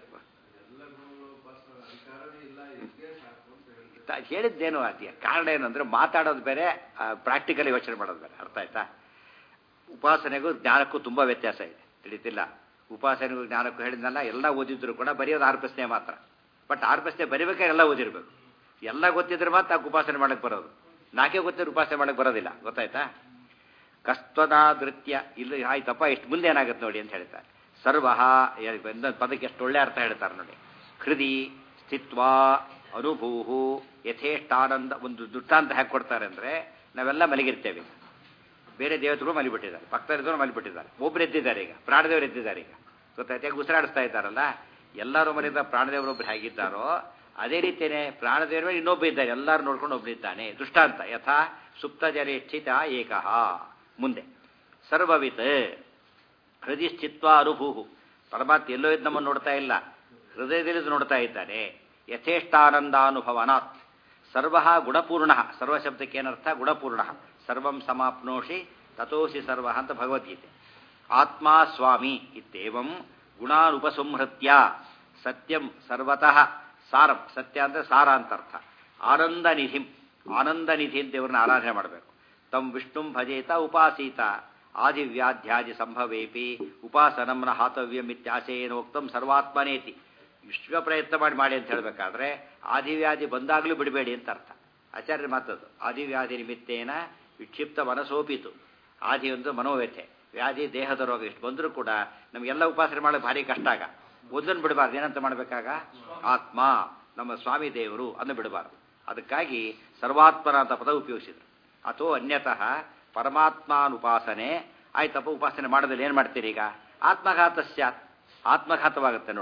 S1: ಹೇಳಿದ್ದೇನು ಅದೇ ಕಾರಣ ಏನಂದ್ರೆ ಮಾತಾಡೋದು ಬೇರೆ ಪ್ರಾಕ್ಟಿಕಲಿ ಯೋಚನೆ ಮಾಡೋದು ಬೇರೆ ಅರ್ಥ ಆಯ್ತಾ ಉಪಾಸನೆಗೂ ಜ್ಞಾನಕ್ಕೂ ತುಂಬ ವ್ಯತ್ಯಾಸ ಇದೆ ತಿಳಿತಿಲ್ಲ ಉಪಾಸನೆಗೂ ಜ್ಞಾನಕ್ಕೂ ಹೇಳಿದ್ನಲ್ಲ ಎಲ್ಲ ಓದಿದ್ರು ಕೂಡ ಬರೆಯೋದು ಆರು ಪ್ರಶ್ನೆ ಮಾತ್ರ ಬಟ್ ಆರು ಪ್ರಶ್ನೆ ಬರಿಬೇಕಾದ್ರೆ ಎಲ್ಲ ಓದಿರ್ಬೇಕು ಎಲ್ಲ ಗೊತ್ತಿದ್ರೆ ಮಾತ್ರ ಉಪಾಸನೆ ಮಾಡಕ್ಕೆ ಬರೋದು ನಾಲ್ಕೇ ಗೊತ್ತಿದ್ರೆ ಉಪಾಸನೆ ಮಾಡಕ್ಕೆ ಬರೋದಿಲ್ಲ ಗೊತ್ತಾಯ್ತಾ ಕಸ್ತದಾದೃತ್ಯ ಇಲ್ಲಿ ಆಯ್ತಪ್ಪ ಇಷ್ಟು ಮುಂದೆ ಏನಾಗುತ್ತೆ ನೋಡಿ ಅಂತ ಹೇಳ್ತಾರೆ ಸರ್ವ ಪದಕ್ಕೆ ಎಷ್ಟು ಒಳ್ಳೆ ಅರ್ಥ ಹೇಳ್ತಾರೆ ನೋಡಿ ಹೃದಿ ಸ್ಥಿತ್ವ ಅನುಭೂಹು ಯಥೇಷ್ಟಾನಂದ ಒಂದು ದುಷ್ಟಾಂತ ಹಾಕಿ ಕೊಡ್ತಾರೆ ಅಂದರೆ ನಾವೆಲ್ಲ ಮಲಗಿರ್ತೇವೆ ಬೇರೆ ದೇವತೆಗಳು ಮಲಿಬಿಟ್ಟಿದ್ದಾರೆ ಭಕ್ತರಿದ್ದವರು ಮಲಿಬಿಟ್ಟಿದ್ದಾರೆ ಒಬ್ರು ಎದ್ದಿದ್ದಾರೆ ಈಗ ಪ್ರಾಣದೇವರು ಎದ್ದಿದ್ದಾರೆ ಈಗ ಗೊತ್ತಾಯ್ತು ಯಾಕೆ ಉಸಿರಾಡಿಸ್ತಾ ಇದ್ದಾರಲ್ಲ ಎಲ್ಲರೂ ಮನೆಯಿಂದ ಪ್ರಾಣದೇವರೊಬ್ರು ಹೇಗಿದ್ದಾರೋ ಅದೇ ರೀತಿಯೇ ಪ್ರಾಣದೇವರ ಮೇಲೆ ಇನ್ನೊಬ್ಬ ಇದ್ದಾರೆ ಎಲ್ಲರೂ ನೋಡ್ಕೊಂಡು ಒಬ್ಬನಿದ್ದಾನೆ ದೃಷ್ಟಾಂತ ಯಥಾ ಸುಪ್ತ ಜಲೆ ಸ್ಥಿತ ಏಕಃ ಮುಂದೆ ಸರ್ವವಿತ್ ಹೃದಯ ಸ್ಥಿತ್ವ ಅನುಭೂಹು ಪರಮಾತ್ಮ ಎಲ್ಲೋ ಇದ್ದು ನಮ್ಮನ್ನು ನೋಡ್ತಾ ಇಲ್ಲ ಹೃದಯದಲ್ಲಿ ನೋಡ್ತಾ ಇದ್ದಾನೆ ಯಥೇಷ್ಟಾನಂದಾನುಭವನಾತ್ ಸರ್ವ ಗುಣಪೂರ್ಣ ಸರ್ವ ಶಬ್ದಕ್ಕೆ ಏನರ್ಥ ಗುಣಪೂರ್ಣ ಸರ್ವಂ ಸಮಾಪ್ನೋಷಿ ತಥೋಸಿ ಸರ್ವ ಅಂತ ಭಗವದ್ಗೀತೆ ಆತ್ಮ ಸ್ವಾಮಿ ಇತ್ಯೇವಂ ಗುಣಾನುಪಸಂಹೃತ್ಯ ಸತ್ಯಂ ಸರ್ವತಃ ಸಾರಂ ಸತ್ಯ ಅಂದರೆ ಸಾರ ಅಂತ ಅರ್ಥ ಆನಂದ ನಿಧಿಂ ಆನಂದ ನಿಧಿ ಅಂತ ಇವ್ರನ್ನ ಆರಾಧನೆ ಮಾಡಬೇಕು ತಂ ವಿಷ್ಣುಂ ಭಜೇತ ಉಪಾಸೀತ ಆದಿವ್ಯಾಧ್ಯಾದಿ ಸಂಭವೇಪಿ ಉಪಾಸನಂನ ಹಾತವ್ಯಂ ಇತ್ಯಾಶಯೇನೋಕ್ತಂ ಸರ್ವಾತ್ಮನೇತಿ ವಿಶ್ವ ಪ್ರಯತ್ನ ಮಾಡಿ ಮಾಡಿ ಅಂತ ಹೇಳಬೇಕಾದ್ರೆ ಆದಿವ್ಯಾಧಿ ಬಂದಾಗಲೂ ಬಿಡಬೇಡಿ ಅಂತ ಅರ್ಥ ಆಚಾರ್ಯ ಮಾತದ್ದು ಆದಿವ್ಯಾಧಿ ನಿಮಿತ್ತೇನ ವಿಕ್ಷಿಪ್ತ ಮನಸೋಪಿತು ಆದಿ ಒಂದು ಮನೋವ್ಯಥೆ ವ್ಯಾಧಿ ದೇಹದ ರೋಗ ಇಷ್ಟು ಬಂದರೂ ಕೂಡ ನಮಗೆಲ್ಲ ಉಪಾಸನೆ ಮಾಡೋದು ಭಾರಿ ಕಷ್ಟ ಆಗ ಒಂದನ್ನು ಬಿಡಬಾರ್ದು ಏನಂತ ಮಾಡಬೇಕಾಗ ಆತ್ಮ ನಮ್ಮ ಸ್ವಾಮಿ ದೇವರು ಅನ್ನು ಬಿಡಬಾರ್ದು ಅದಕ್ಕಾಗಿ ಸರ್ವಾತ್ಮನ ಅಂತ ಪದ ಉಪಯೋಗಿಸಿದ್ರು ಅಥವಾ ಅನ್ಯತಃ ಪರಮಾತ್ಮಾನುಪಾಸನೆ ಆಯ್ತಪ್ಪ ಉಪಾಸನೆ ಮಾಡೋದ್ರಲ್ಲಿ ಏನು ಮಾಡ್ತೀರಿ ಈಗ ಆತ್ಮಘಾತ ಸ್ಯಾತ್ ಆತ್ಮಘಾತವಾಗುತ್ತೆ ನೋಡು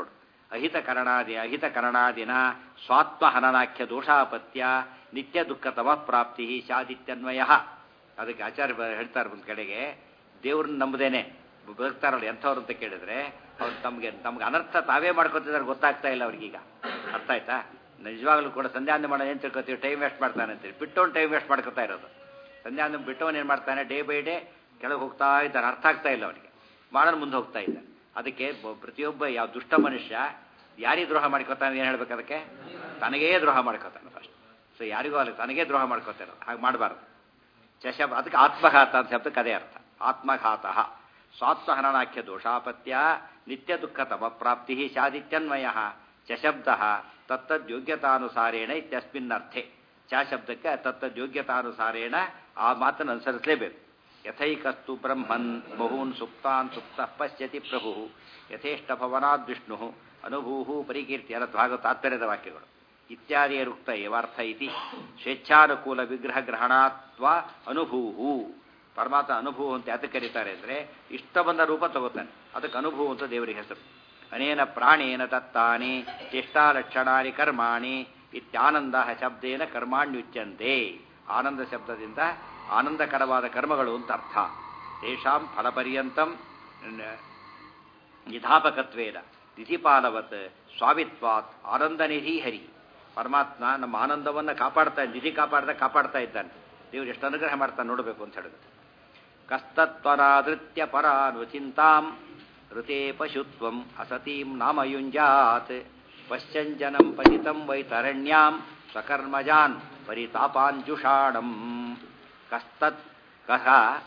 S1: ಅಹಿತಕರಣಾದಿ ಅಹಿತಕರಣಾದಿನ ಸ್ವಾತ್ಮಹನನಾಖ್ಯ ದೋಷಾಪತ್ಯ ನಿತ್ಯ ದುಃಖ ತಮ ಪ್ರಾಪ್ತಿ ಶಾದಿತ್ಯನ್ವಯ ಅದಕ್ಕೆ ಆಚಾರ್ಯ ಬ- ಹೇಳ್ತಾರೆ ಒಂದು ಕಡೆಗೆ ದೇವ್ರನ್ನ ನಂಬದೇನೆ ಬದುಕ್ತಾರಲ್ಲ ಎಂಥವ್ರು ಅಂತ ಕೇಳಿದ್ರೆ ಅವ್ರು ತಮಗೆ ತಮ್ಗೆ ಅನರ್ಥ ತಾವೇ ಮಾಡ್ಕೊತಿದ್ದಾರೆ ಗೊತ್ತಾಗ್ತಾ ಇಲ್ಲ ಅವ್ರಿಗೀಗ ಅರ್ಥ ಆಯ್ತಾ ನಿಜವಾಗ್ಲೂ ಕೂಡ ಸಂಧ್ಯಾವಂದನೆ ಮಾಡೋದು ಏನು ತಿಳ್ಕೊತೀವಿ ಟೈಮ್ ವೇಸ್ಟ್ ಮಾಡ್ತಾನೆ ಅಂತೇಳಿ ಬಿಟ್ಟವನು ಟೈಮ್ ವೇಸ್ಟ್ ಮಾಡ್ಕೊತಾ ಇರೋದು ಸಂಧ್ಯಾವಂದನೆ ಬಿಟ್ಟವನು ಏನು ಮಾಡ್ತಾನೆ ಡೇ ಬೈ ಡೇ ಕೆಳಗೆ ಹೋಗ್ತಾ ಇದ್ದಾನೆ ಅರ್ಥ ಆಗ್ತಾ ಇಲ್ಲ ಅವನಿಗೆ ಮಾಡೋನು ಮುಂದೆ ಹೋಗ್ತಾ ಇದ್ದಾನೆ ಅದಕ್ಕೆ ಬ- ಪ್ರತಿಯೊಬ್ಬ ಯಾವ ದುಷ್ಟ ಮನುಷ್ಯ ಯಾರಿಗೆ ದ್ರೋಹ ಮಾಡ್ಕೊತಾನೆ ಏನು ಹೇಳ್ಬೇಕು ಅದಕ್ಕೆ ತನಗೇ ದ್ರೋಹ ಮಾಡ್ಕೊತಾನೆ ಫಸ್ಟ್ ಸೊ ಯಾರಿಗೂ ಅಲ್ಲ ತನಗೇ ದ್ರೋಹ ಮಾಡ್ಕೊತಾನೆ ಹಾಗೆ ಮಾಡಬಾರ್ದು ಚಶಬ್ ಅದಕ್ಕೆ ಆತ್ಮಘಾತ ಅಂತ ಶಬ್ದಕ್ಕೆ ಅದೇ ಅರ್ಥ ಆತ್ಮಘಾತ ಸ್ವಾತ್ಮಹರಣಾಖ್ಯ ದೋಷಾಪತ್ಯ ನಿತ್ಯ ದುಃಖ ತಮ ಪ್ರಾಪ್ತಿ ಶಾದಿತ್ಯನ್ವಯ ಚಶಬ್ದ ತತ್ತದ್ಯೋಗ್ಯತಾನುಸಾರೇಣ ಇತ್ಯಸ್ಮಿನ್ನರ್ಥೆ ಚ ಶಬ್ದಕ್ಕೆ ತತ್ತದ್ಯೋಗ್ಯತಾನುಸಾರೇಣ ಆ ಮಾತನ್ನು ಅನುಸರಿಸಲೇಬೇಕು ಯಥೈಕಸ್ತು ಬ್ರಹ್ಮನ್ ಬಹೂನ್ ಸುಪ್ತಾನ್ ಸುಪ್ತ ಪಶ್ಯತಿ ಪ್ರಭು ಯಥೇಷ್ಟ ಭವನಾದ್ ವಿಷ್ಣು ಅನುಭೂಹು ಪರಿಕೀರ್ತಿ ಅನ್ನೋ ಭಾಗ ತಾತ್ಪರ್ಯದ ವಾಕ್ಯಗಳು ಇತ್ಯಾದಿಯರುಕ್ತ ಏವಾರ್ಥ ಇತಿ ಸ್ವೇಚ್ಛಾನುಕೂಲ ವಿಗ್ರಹ ಗ್ರಹಣಾತ್ವ ಅನುಭೂಹು ಪರಮಾತ್ಮ ಅನುಭವ ಅಂತ ಯಾತಕ್ಕೆ ಕರೀತಾರೆ ಅಂದರೆ ಇಷ್ಟ ಬಂದ ರೂಪ ತಗೋತಾನೆ ಅದಕ್ಕೆ ಅನುಭವ ಅಂತ ದೇವರಿಗೆ ಹೆಸರು ಅನೇನ ಪ್ರಾಣೇನ ತತ್ತಾನಿ ಚೇಷ್ಟಾಲಕ್ಷಣಾನಿ ಕರ್ಮಾಣಿ ಇತ್ಯಾನಂದ ಶಬ್ದೇನ ಕರ್ಮಾಣ್ಯುಚ್ಯಂತೆ ಆನಂದ ಶಬ್ದದಿಂದ ಆನಂದಕರವಾದ ಕರ್ಮಗಳು ಅಂತ ಅರ್ಥ ತೇಷಾಂ ಫಲಪರ್ಯಂತಂ ನ- ನಿಧಾಪಕತ್ವೇನ ನಿಧಿಪಾಲವತ್ ಸ್ವಾಮಿತ್ವಾತ್ ಆನಂದ ನಿಧಿ ಹರಿ ಪರಮಾತ್ಮ ನಮ್ಮ ಆನಂದವನ್ನು ಕಾಪಾಡ್ತಾ ನಿಧಿ ಕಾಪಾಡ್ತಾ ಕಾಪಾಡ್ತಾ ಇದ್ದಾನೆ ದೇವರು ಎಷ್ಟು ಅನುಗ್ರಹ ಮಾಡ್ತಾನೆ ನೋಡಬೇಕು ಅಂತ ಹೇಳಿದ್ರು ಕಸ್ತತ್ವರಾದೃತ್ಯ ಪರಾನುಚಿಂತಾಂ ಋತೆ ಪಶುತ್ವಂ ಅಸತೀಂ ನಾಮಯುಂಜಾತ್ ಪಶ್ಚಂಜನಂ ಪತಿತಂ ವೈತರಣ್ಯಾಂ ಸ್ವಕರ್ಮಜಾನ್ ಪರಿತಾಪಾಂಜುಷಾಣಂ ಕಸ್ತತ್ ಕಹ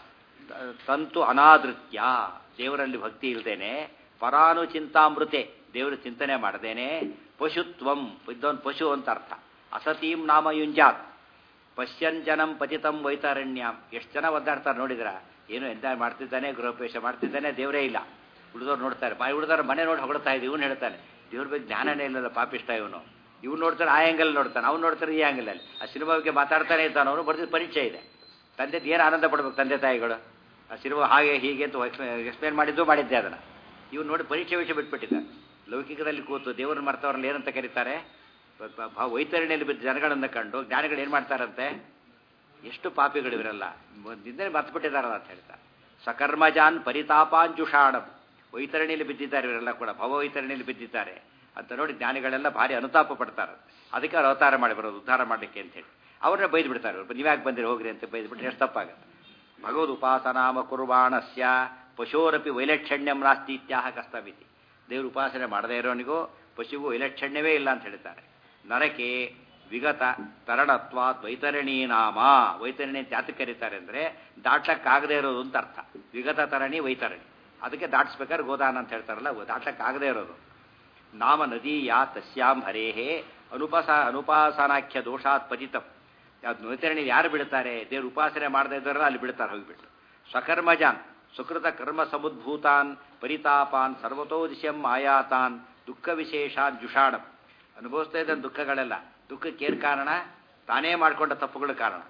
S1: ತಂತು ಅನಾದೃತ್ಯ ದೇವರಲ್ಲಿ ಭಕ್ತಿ ಇಲ್ದೇನೆ ಪರಾನುಚಿಂತಾಮೃತೆ ದೇವರು ಚಿಂತನೆ ಮಾಡದೇನೆ ಪಶುತ್ವಂ ಇದ್ದೊಂದು ಪಶು ಅಂತ ಅರ್ಥ ಅಸತೀಂ ನಾಮ ಯುಂಜಾತ್ ಪಶ್ಯನ್ ಜನಂ ಪತಿತಂ ವೈತಾರಣ್ಯಂ ಎಷ್ಟು ಜನ ಒದ್ದಾಡ್ತಾರೆ ನೋಡಿದ್ರ ಏನು ಎಂಜಾಯ್ ಮಾಡ್ತಿದ್ದಾನೆ ಗೃಹಪ್ರವೇಶ ಮಾಡ್ತಿದ್ದಾನೆ ದೇವರೇ ಇಲ್ಲ ಉಳಿದವ್ರು ನೋಡ್ತಾರೆ ಬಾಯಿ ಉಳಿದವ್ರು ಮನೆ ನೋಡಿ ಹೊಗಳ್ತಾ ಇದೆ ಇವನು ಹೇಳ್ತಾನೆ ದೇವ್ರ ಬಗ್ಗೆ ಜ್ಞಾನನೇ ಇಲ್ಲಲ್ಲ ಪಾಪಿಷ್ಟ ಇವನು ಇವ್ನು ನೋಡ್ತಾನೆ ಆ ಆ್ಯಂಗಲ್ ನೋಡ್ತಾನೆ ಅವ್ನು ನೋಡ್ತಾರೆ ಈ ಆ್ಯಂಗಲಲ್ಲಿ ಆ ಸಿನಿಮಾ ಬಗ್ಗೆ ಮಾತಾಡ್ತಾನೆ ಇದ್ದಾನೆ ಅವನು ಬರ್ದಿದ್ದು ಪರೀಕ್ಷೆ ಇದೆ ತಂದೆ ಏನು ಆನಂದ ಪಡ್ಬೇಕು ತಂದೆ ತಾಯಿಗಳು ಆ ಸಿನಿಮಾ ಹಾಗೆ ಹೀಗೆ ಅಂತ ಎಕ್ಸ್ಪ್ಲೇನ್ ಮಾಡಿದ್ದು ಮಾಡಿದ್ದೆ ಅದನ್ನು ಇವ್ನು ನೋಡಿ ಪರೀಕ್ಷೆ ವಿಷಯ ಬಿಟ್ಬಿಟ್ಟಿದ್ದಾರೆ ಲೌಕಿಕದಲ್ಲಿ ಕೂತು ದೇವರನ್ನ ಮರ್ತವ್ರಲ್ಲಿ ಏನಂತ ಕರೀತಾರೆ ಬ- ಬ- ಬ- ವೈತರಣಿಯಲ್ಲಿ ಬಿದ್ದ ಜನಗಳನ್ನು ಕಂಡು ಜ್ಞಾನಿಗಳು ಏನು ಮಾಡ್ತಾರಂತೆ ಎಷ್ಟು ಪಾಪಿಗಳು ಇವರೆಲ್ಲ ನಿನ್ನೆ ಮರ್ತ್ಬಿಟ್ಟಿದಾರಲ್ಲ ಅಂತ ಹೇಳ್ತಾರೆ ಸಕರ್ಮಜಾನ್ ಪರಿತಾಪಾಂಜುಷಾಣಂ ವೈತರಣಿಯಲ್ಲಿ ಬಿದ್ದಿದ್ದಾರೆ ಇವರೆಲ್ಲ ಕೂಡ ಭವ ವೈತರಣಿಯಲ್ಲಿ ಬಿದ್ದಿದ್ದಾರೆ ಅಂತ ನೋಡಿ ಜ್ಞಾನಿಗಳೆಲ್ಲ ಭಾರಿ ಅನುತಾಪ ಪಡ್ತಾರೆ ಅದಕ್ಕೆ ಅವ್ರು ಅವತಾರ ಮಾಡಿ ಬರೋದು ಉದ್ಧಾರ ಮಾಡಲಿಕ್ಕೆ ಅಂತ ಹೇಳಿ ಅವ್ರನ್ನ ಬೈದು ಬಿಡ್ತಾರೆ ಅವ್ರು ನೀವ್ಯಾಕೆ ಬಂದಿರಿ ಹೋಗ್ರಿ ಅಂತ ಬೈದು ಬಿಟ್ರೆ ಎಷ್ಟು ತಪ್ಪಾಗುತ್ತೆ ಭಗವದ್ ಉಪಾಸನಾಮ ಕುರ್ಬಾಣಸ್ಯ ಪಶೋರಪಿ ವೈಲಕ್ಷಣ್ಯಂ ನಾಸ್ತಿ ಇತ್ಯಾಹ ಕಸ್ತವಿತಿ ದೇವ್ರ ಉಪಾಸನೆ ಮಾಡದೇ ಇರೋನಿಗೂ ಪಶುಗೂ ವೈಲಕ್ಷಣ್ಯವೇ ಇಲ್ಲ ಅಂತ ಹೇಳ್ತಾರೆ ನರಕೆ ವಿಗತ ತರಣತ್ವಾತ್ ವೈತರಣಿ ನಾಮ ವೈತರಣಿ ಅಂತ ಯಾತಕ್ಕೆ ಕರೀತಾರೆ ಅಂದರೆ ದಾಟ್ಲಕ್ಕಾಗದೇ ಇರೋದು ಅಂತ ಅರ್ಥ ವಿಗತ ತರಣಿ ವೈತರಣಿ ಅದಕ್ಕೆ ದಾಟಿಸ್ಬೇಕಾದ್ರೆ ಗೋದಾನ ಅಂತ ಹೇಳ್ತಾರಲ್ಲ ದಾಟ್ಲಕ್ಕಾಗದೇ ಇರೋದು ನಾಮ ನದೀಯ ತಸ್ಯಾಂ ಹರೇಹೇ ಅನುಪಸ ಅನುಪಾಸನಾಖ್ಯ ದೋಷಾತ್ ಪತಿತಂ ಯಾವ್ದು ವೈತರಣಿ ಯಾರು ಬಿಡ್ತಾರೆ ದೇವ್ರ ಉಪಾಸನೆ ಮಾಡದೇ ಇದ್ದಾರಲ್ಲ ಅಲ್ಲಿ ಬಿಡ್ತಾರೆ ಹೋಗಿಬಿಟ್ಟು ಸ್ವಕರ್ಮಜಾನ್ ಸುಕೃತ ಕರ್ಮ ಸಮುದ್ಭೂತಾನ್ ಪರಿತಾಪಾನ್ ಸರ್ವತೋ ದಿಶಂ ಆಯಾತಾನ್ ದುಃಖ ವಿಶೇಷಾನ್ ಜುಷಾಣಂ ಅನುಭವಿಸ್ತಾ ಇದ್ದ ದುಃಖಗಳೆಲ್ಲ ದುಃಖಕ್ಕೆ ಏನು ಕಾರಣ ತಾನೇ ಮಾಡಿಕೊಂಡ ತಪ್ಪುಗಳ ಕಾರಣ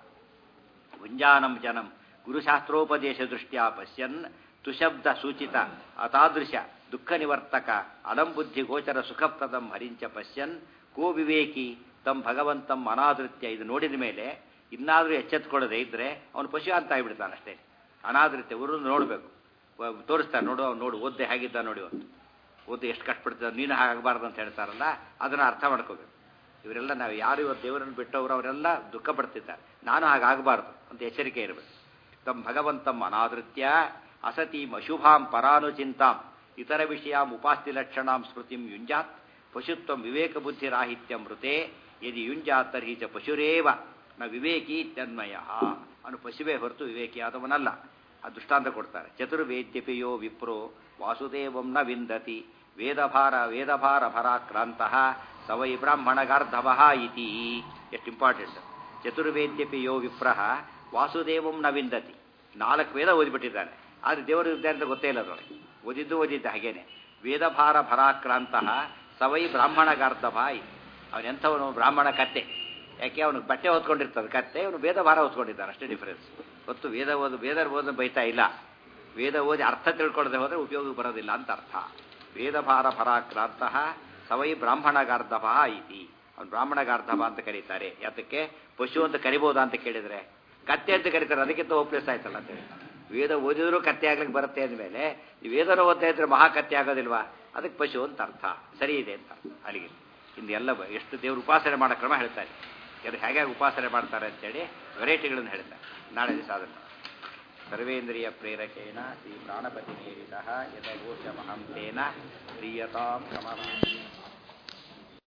S1: ಗುಂಜಾನಂ ಜನಂ ಗುರುಶಾಸ್ತ್ರೋಪದೇಶ ದೃಷ್ಟ್ಯಾ ಪಶ್ಯನ್ ತುಶಬ್ದ ಸೂಚಿತ ಅತಾದೃಶ ದುಃಖ ನಿವರ್ತಕ ಅಲಂಬುದ್ಧಿ ಗೋಚರ ಸುಖಪ್ರದಂ ಹರಿಂಚ ಪಶ್ಯನ್ ಕೋ ವಿವೇಕಿ ತಮ್ ಭಗವಂತಂ ಅನಾದೃತ್ಯ ಇದು ನೋಡಿದ ಮೇಲೆ ಇನ್ನಾದರೂ ಎಚ್ಚೆತ್ಕೊಳ್ಳದೆ ಇದ್ರೆ ಅವನು ಪಶು ಅಂತ ಆಗಿಬಿಡ್ತಾನೆ ಅಷ್ಟೇ ಅನಾದೃತ್ಯ ಊರು ನೋಡಬೇಕು ತೋರಿಸ್ತಾನೆ ನೋಡು ಅವ್ನು ನೋಡು ಓದ್ದೆ ಹೇಗಿದ್ದ ನೋಡಿ ಅವನು ಓದಿ ಎಷ್ಟು ಕಷ್ಟಪಡ್ತಿದ್ದ ನೀನು ಹಾಗಾಗಬಾರ್ದು ಅಂತ ಹೇಳ್ತಾರಲ್ಲ ಅದನ್ನು ಅರ್ಥ ಮಾಡ್ಕೋಬೇಕು ಇವರೆಲ್ಲ ನಾವು ಯಾರು ಇವತ್ತು ದೇವರನ್ನು ಬಿಟ್ಟವರು ಅವರೆಲ್ಲ ದುಃಖ ಪಡ್ತಿದ್ದಾರೆ ನಾನು ಹಾಗಾಗಬಾರ್ದು ಅಂತ ಎಚ್ಚರಿಕೆ ಇರಬೇಕು ತಮ್ಮ ಭಗವಂತಂ ಅನಾದೃತ್ಯ ಅಸತೀಂ ಅಶುಭಾಂ ಪರಾನುಚಿಂತಾಂ ಇತರ ವಿಷಯಾಂ ಉಪಾಸ್ತಿ ಲಕ್ಷಣಾಂ ಸ್ಮೃತಿಂ ಯುಂಜಾತ್ ಪಶುತ್ವಂ ವಿವೇಕ ಬುದ್ಧಿರಾಹಿತ್ಯಂ ಮೃತೆ ಯದಿ ಯುಂಜಾತ್ ತರ್ಹಿ ಚ ಪಶುರೇವ ನ ವಿವೇಕಿ ಇತ್ಯನ್ಮಯ ಅವನು ಪಶುವೇ ಹೊರತು ವಿವೇಕಿಯಾದವನಲ್ಲ ಆ ದೃಷ್ಟಾಂತ ಕೊಡ್ತಾರೆ ಚತುರ್ವೇದ್ಯಪಿಯೋ ವಿಪ್ರೋ ವಾಸುದೇವಂ ನ ವಿಂದತಿ ವೇದಭಾರ ವೇದಭಾರ ಭರಾಕ್ರಾಂತ ಸವೈ ಬ್ರಾಹ್ಮಣಗಾರ್ಧವ ಇತಿ ಎಷ್ಟು ಇಂಪಾರ್ಟೆಂಟ್ ಚತುರ್ವೇದ್ಯಪಿ ಯೋ ವಿಪ್ರಹ ವಾಸುದೇವಂ ನ ವಿಂದತಿ ನಾಲ್ಕು ವೇದ ಓದಿಬಿಟ್ಟಿದ್ದಾನೆ ಆದರೆ ದೇವರು ಇದ್ದಾರೆ ಅಂತ ಗೊತ್ತೇ ಇಲ್ಲ ಅದರೊಳಗೆ ಓದಿದ್ದು ಓದಿದ್ದ ಹಾಗೇನೆ ವೇದಭಾರ ಭರಾಕ್ರಾಂತ ಸವೈ ಬ್ರಾಹ್ಮಣಗಾರ್ಧವ ಇತಿ ಅವನೆಂಥವನು ಬ್ರಾಹ್ಮಣ ಕತ್ತೆ ಯಾಕೆ ಅವನಿಗೆ ಬಟ್ಟೆ ಹೊತ್ಕೊಂಡಿರ್ತದೆ ಕತ್ತೆ ಅವನು ವೇದ ಭಾರ ಹೊತ್ಕೊಂಡಿದ್ದಾನೆ ಅಷ್ಟೇ ಡಿಫರೆನ್ಸ್ ಹೊತ್ತು ವೇದ ಓದು ವೇದ ಓದ ಬೈತಾ ಇಲ್ಲ ವೇದ ಓದಿ ಅರ್ಥ ತಿಳ್ಕೊಳ್ಳದೆ ಹೋದರೆ ಉಪಯೋಗ ಬರೋದಿಲ್ಲ ಅಂತ ಅರ್ಥ ವೇದಭಾರ ಪರಾಕ್ರಾಂತ ಸವೈ ಬ್ರಾಹ್ಮಣಗಾರ್ಧಭ ಇತಿ ಅವ್ನು ಬ್ರಾಹ್ಮಣಗಾರ್ಧಭ ಅಂತ ಕರೀತಾರೆ ಯಾತಕ್ಕೆ ಪಶು ಅಂತ ಕರಿಬೋದಾ ಅಂತ ಕೇಳಿದ್ರೆ ಕತ್ತೆ ಅಂತ ಕರೀತಾರೆ ಅದಕ್ಕಿಂತ ಹೋಪ್ಲೆಸ್ ಆಯ್ತಲ್ಲ ಅಂತ ಹೇಳಿ ವೇದ ಓದಿದ್ರು ಕತ್ತೆ ಆಗ್ಲಿಕ್ಕೆ ಬರುತ್ತೆ ಅಂದಮೇಲೆ ಈ ವೇದನ ಓದ್ತಾ ಇದ್ರೆ ಮಹಾ ಕತ್ತೆ ಆಗೋದಿಲ್ವಾ ಅದಕ್ಕೆ ಪಶು ಅಂತ ಅರ್ಥ ಸರಿ ಇದೆ ಅಂತ ಅಲ್ಲಿಗೆ ಇಂದು ಎಲ್ಲ ಬ- ಎಷ್ಟು ದೇವ್ರ ಉಪಾಸನೆ ಮಾಡೋ ಕ್ರಮ ಹೇಳ್ತಾರೆ ಯಾರು ಹೇಗೆ ಉಪಾಸನೆ ಮಾಡ್ತಾರೆ ಅಂತೇಳಿ ವೆರೈಟಿಗಳನ್ನು ಹೇಳ್ತಾರೆ ನಾಳೆ ದಿವಸ ಅದನ್ನು ಸರ್ವೇಂದ್ರಿಯ ಪ್ರೇರಕೇಣ ಶ್ರೀ ಪ್ರಾಣಪತಿ ನೇರಿತ ಯಥಗೋಷ ಮಹಂತೇನ ಪ್ರಿಯತಾಂ ಕಮಲ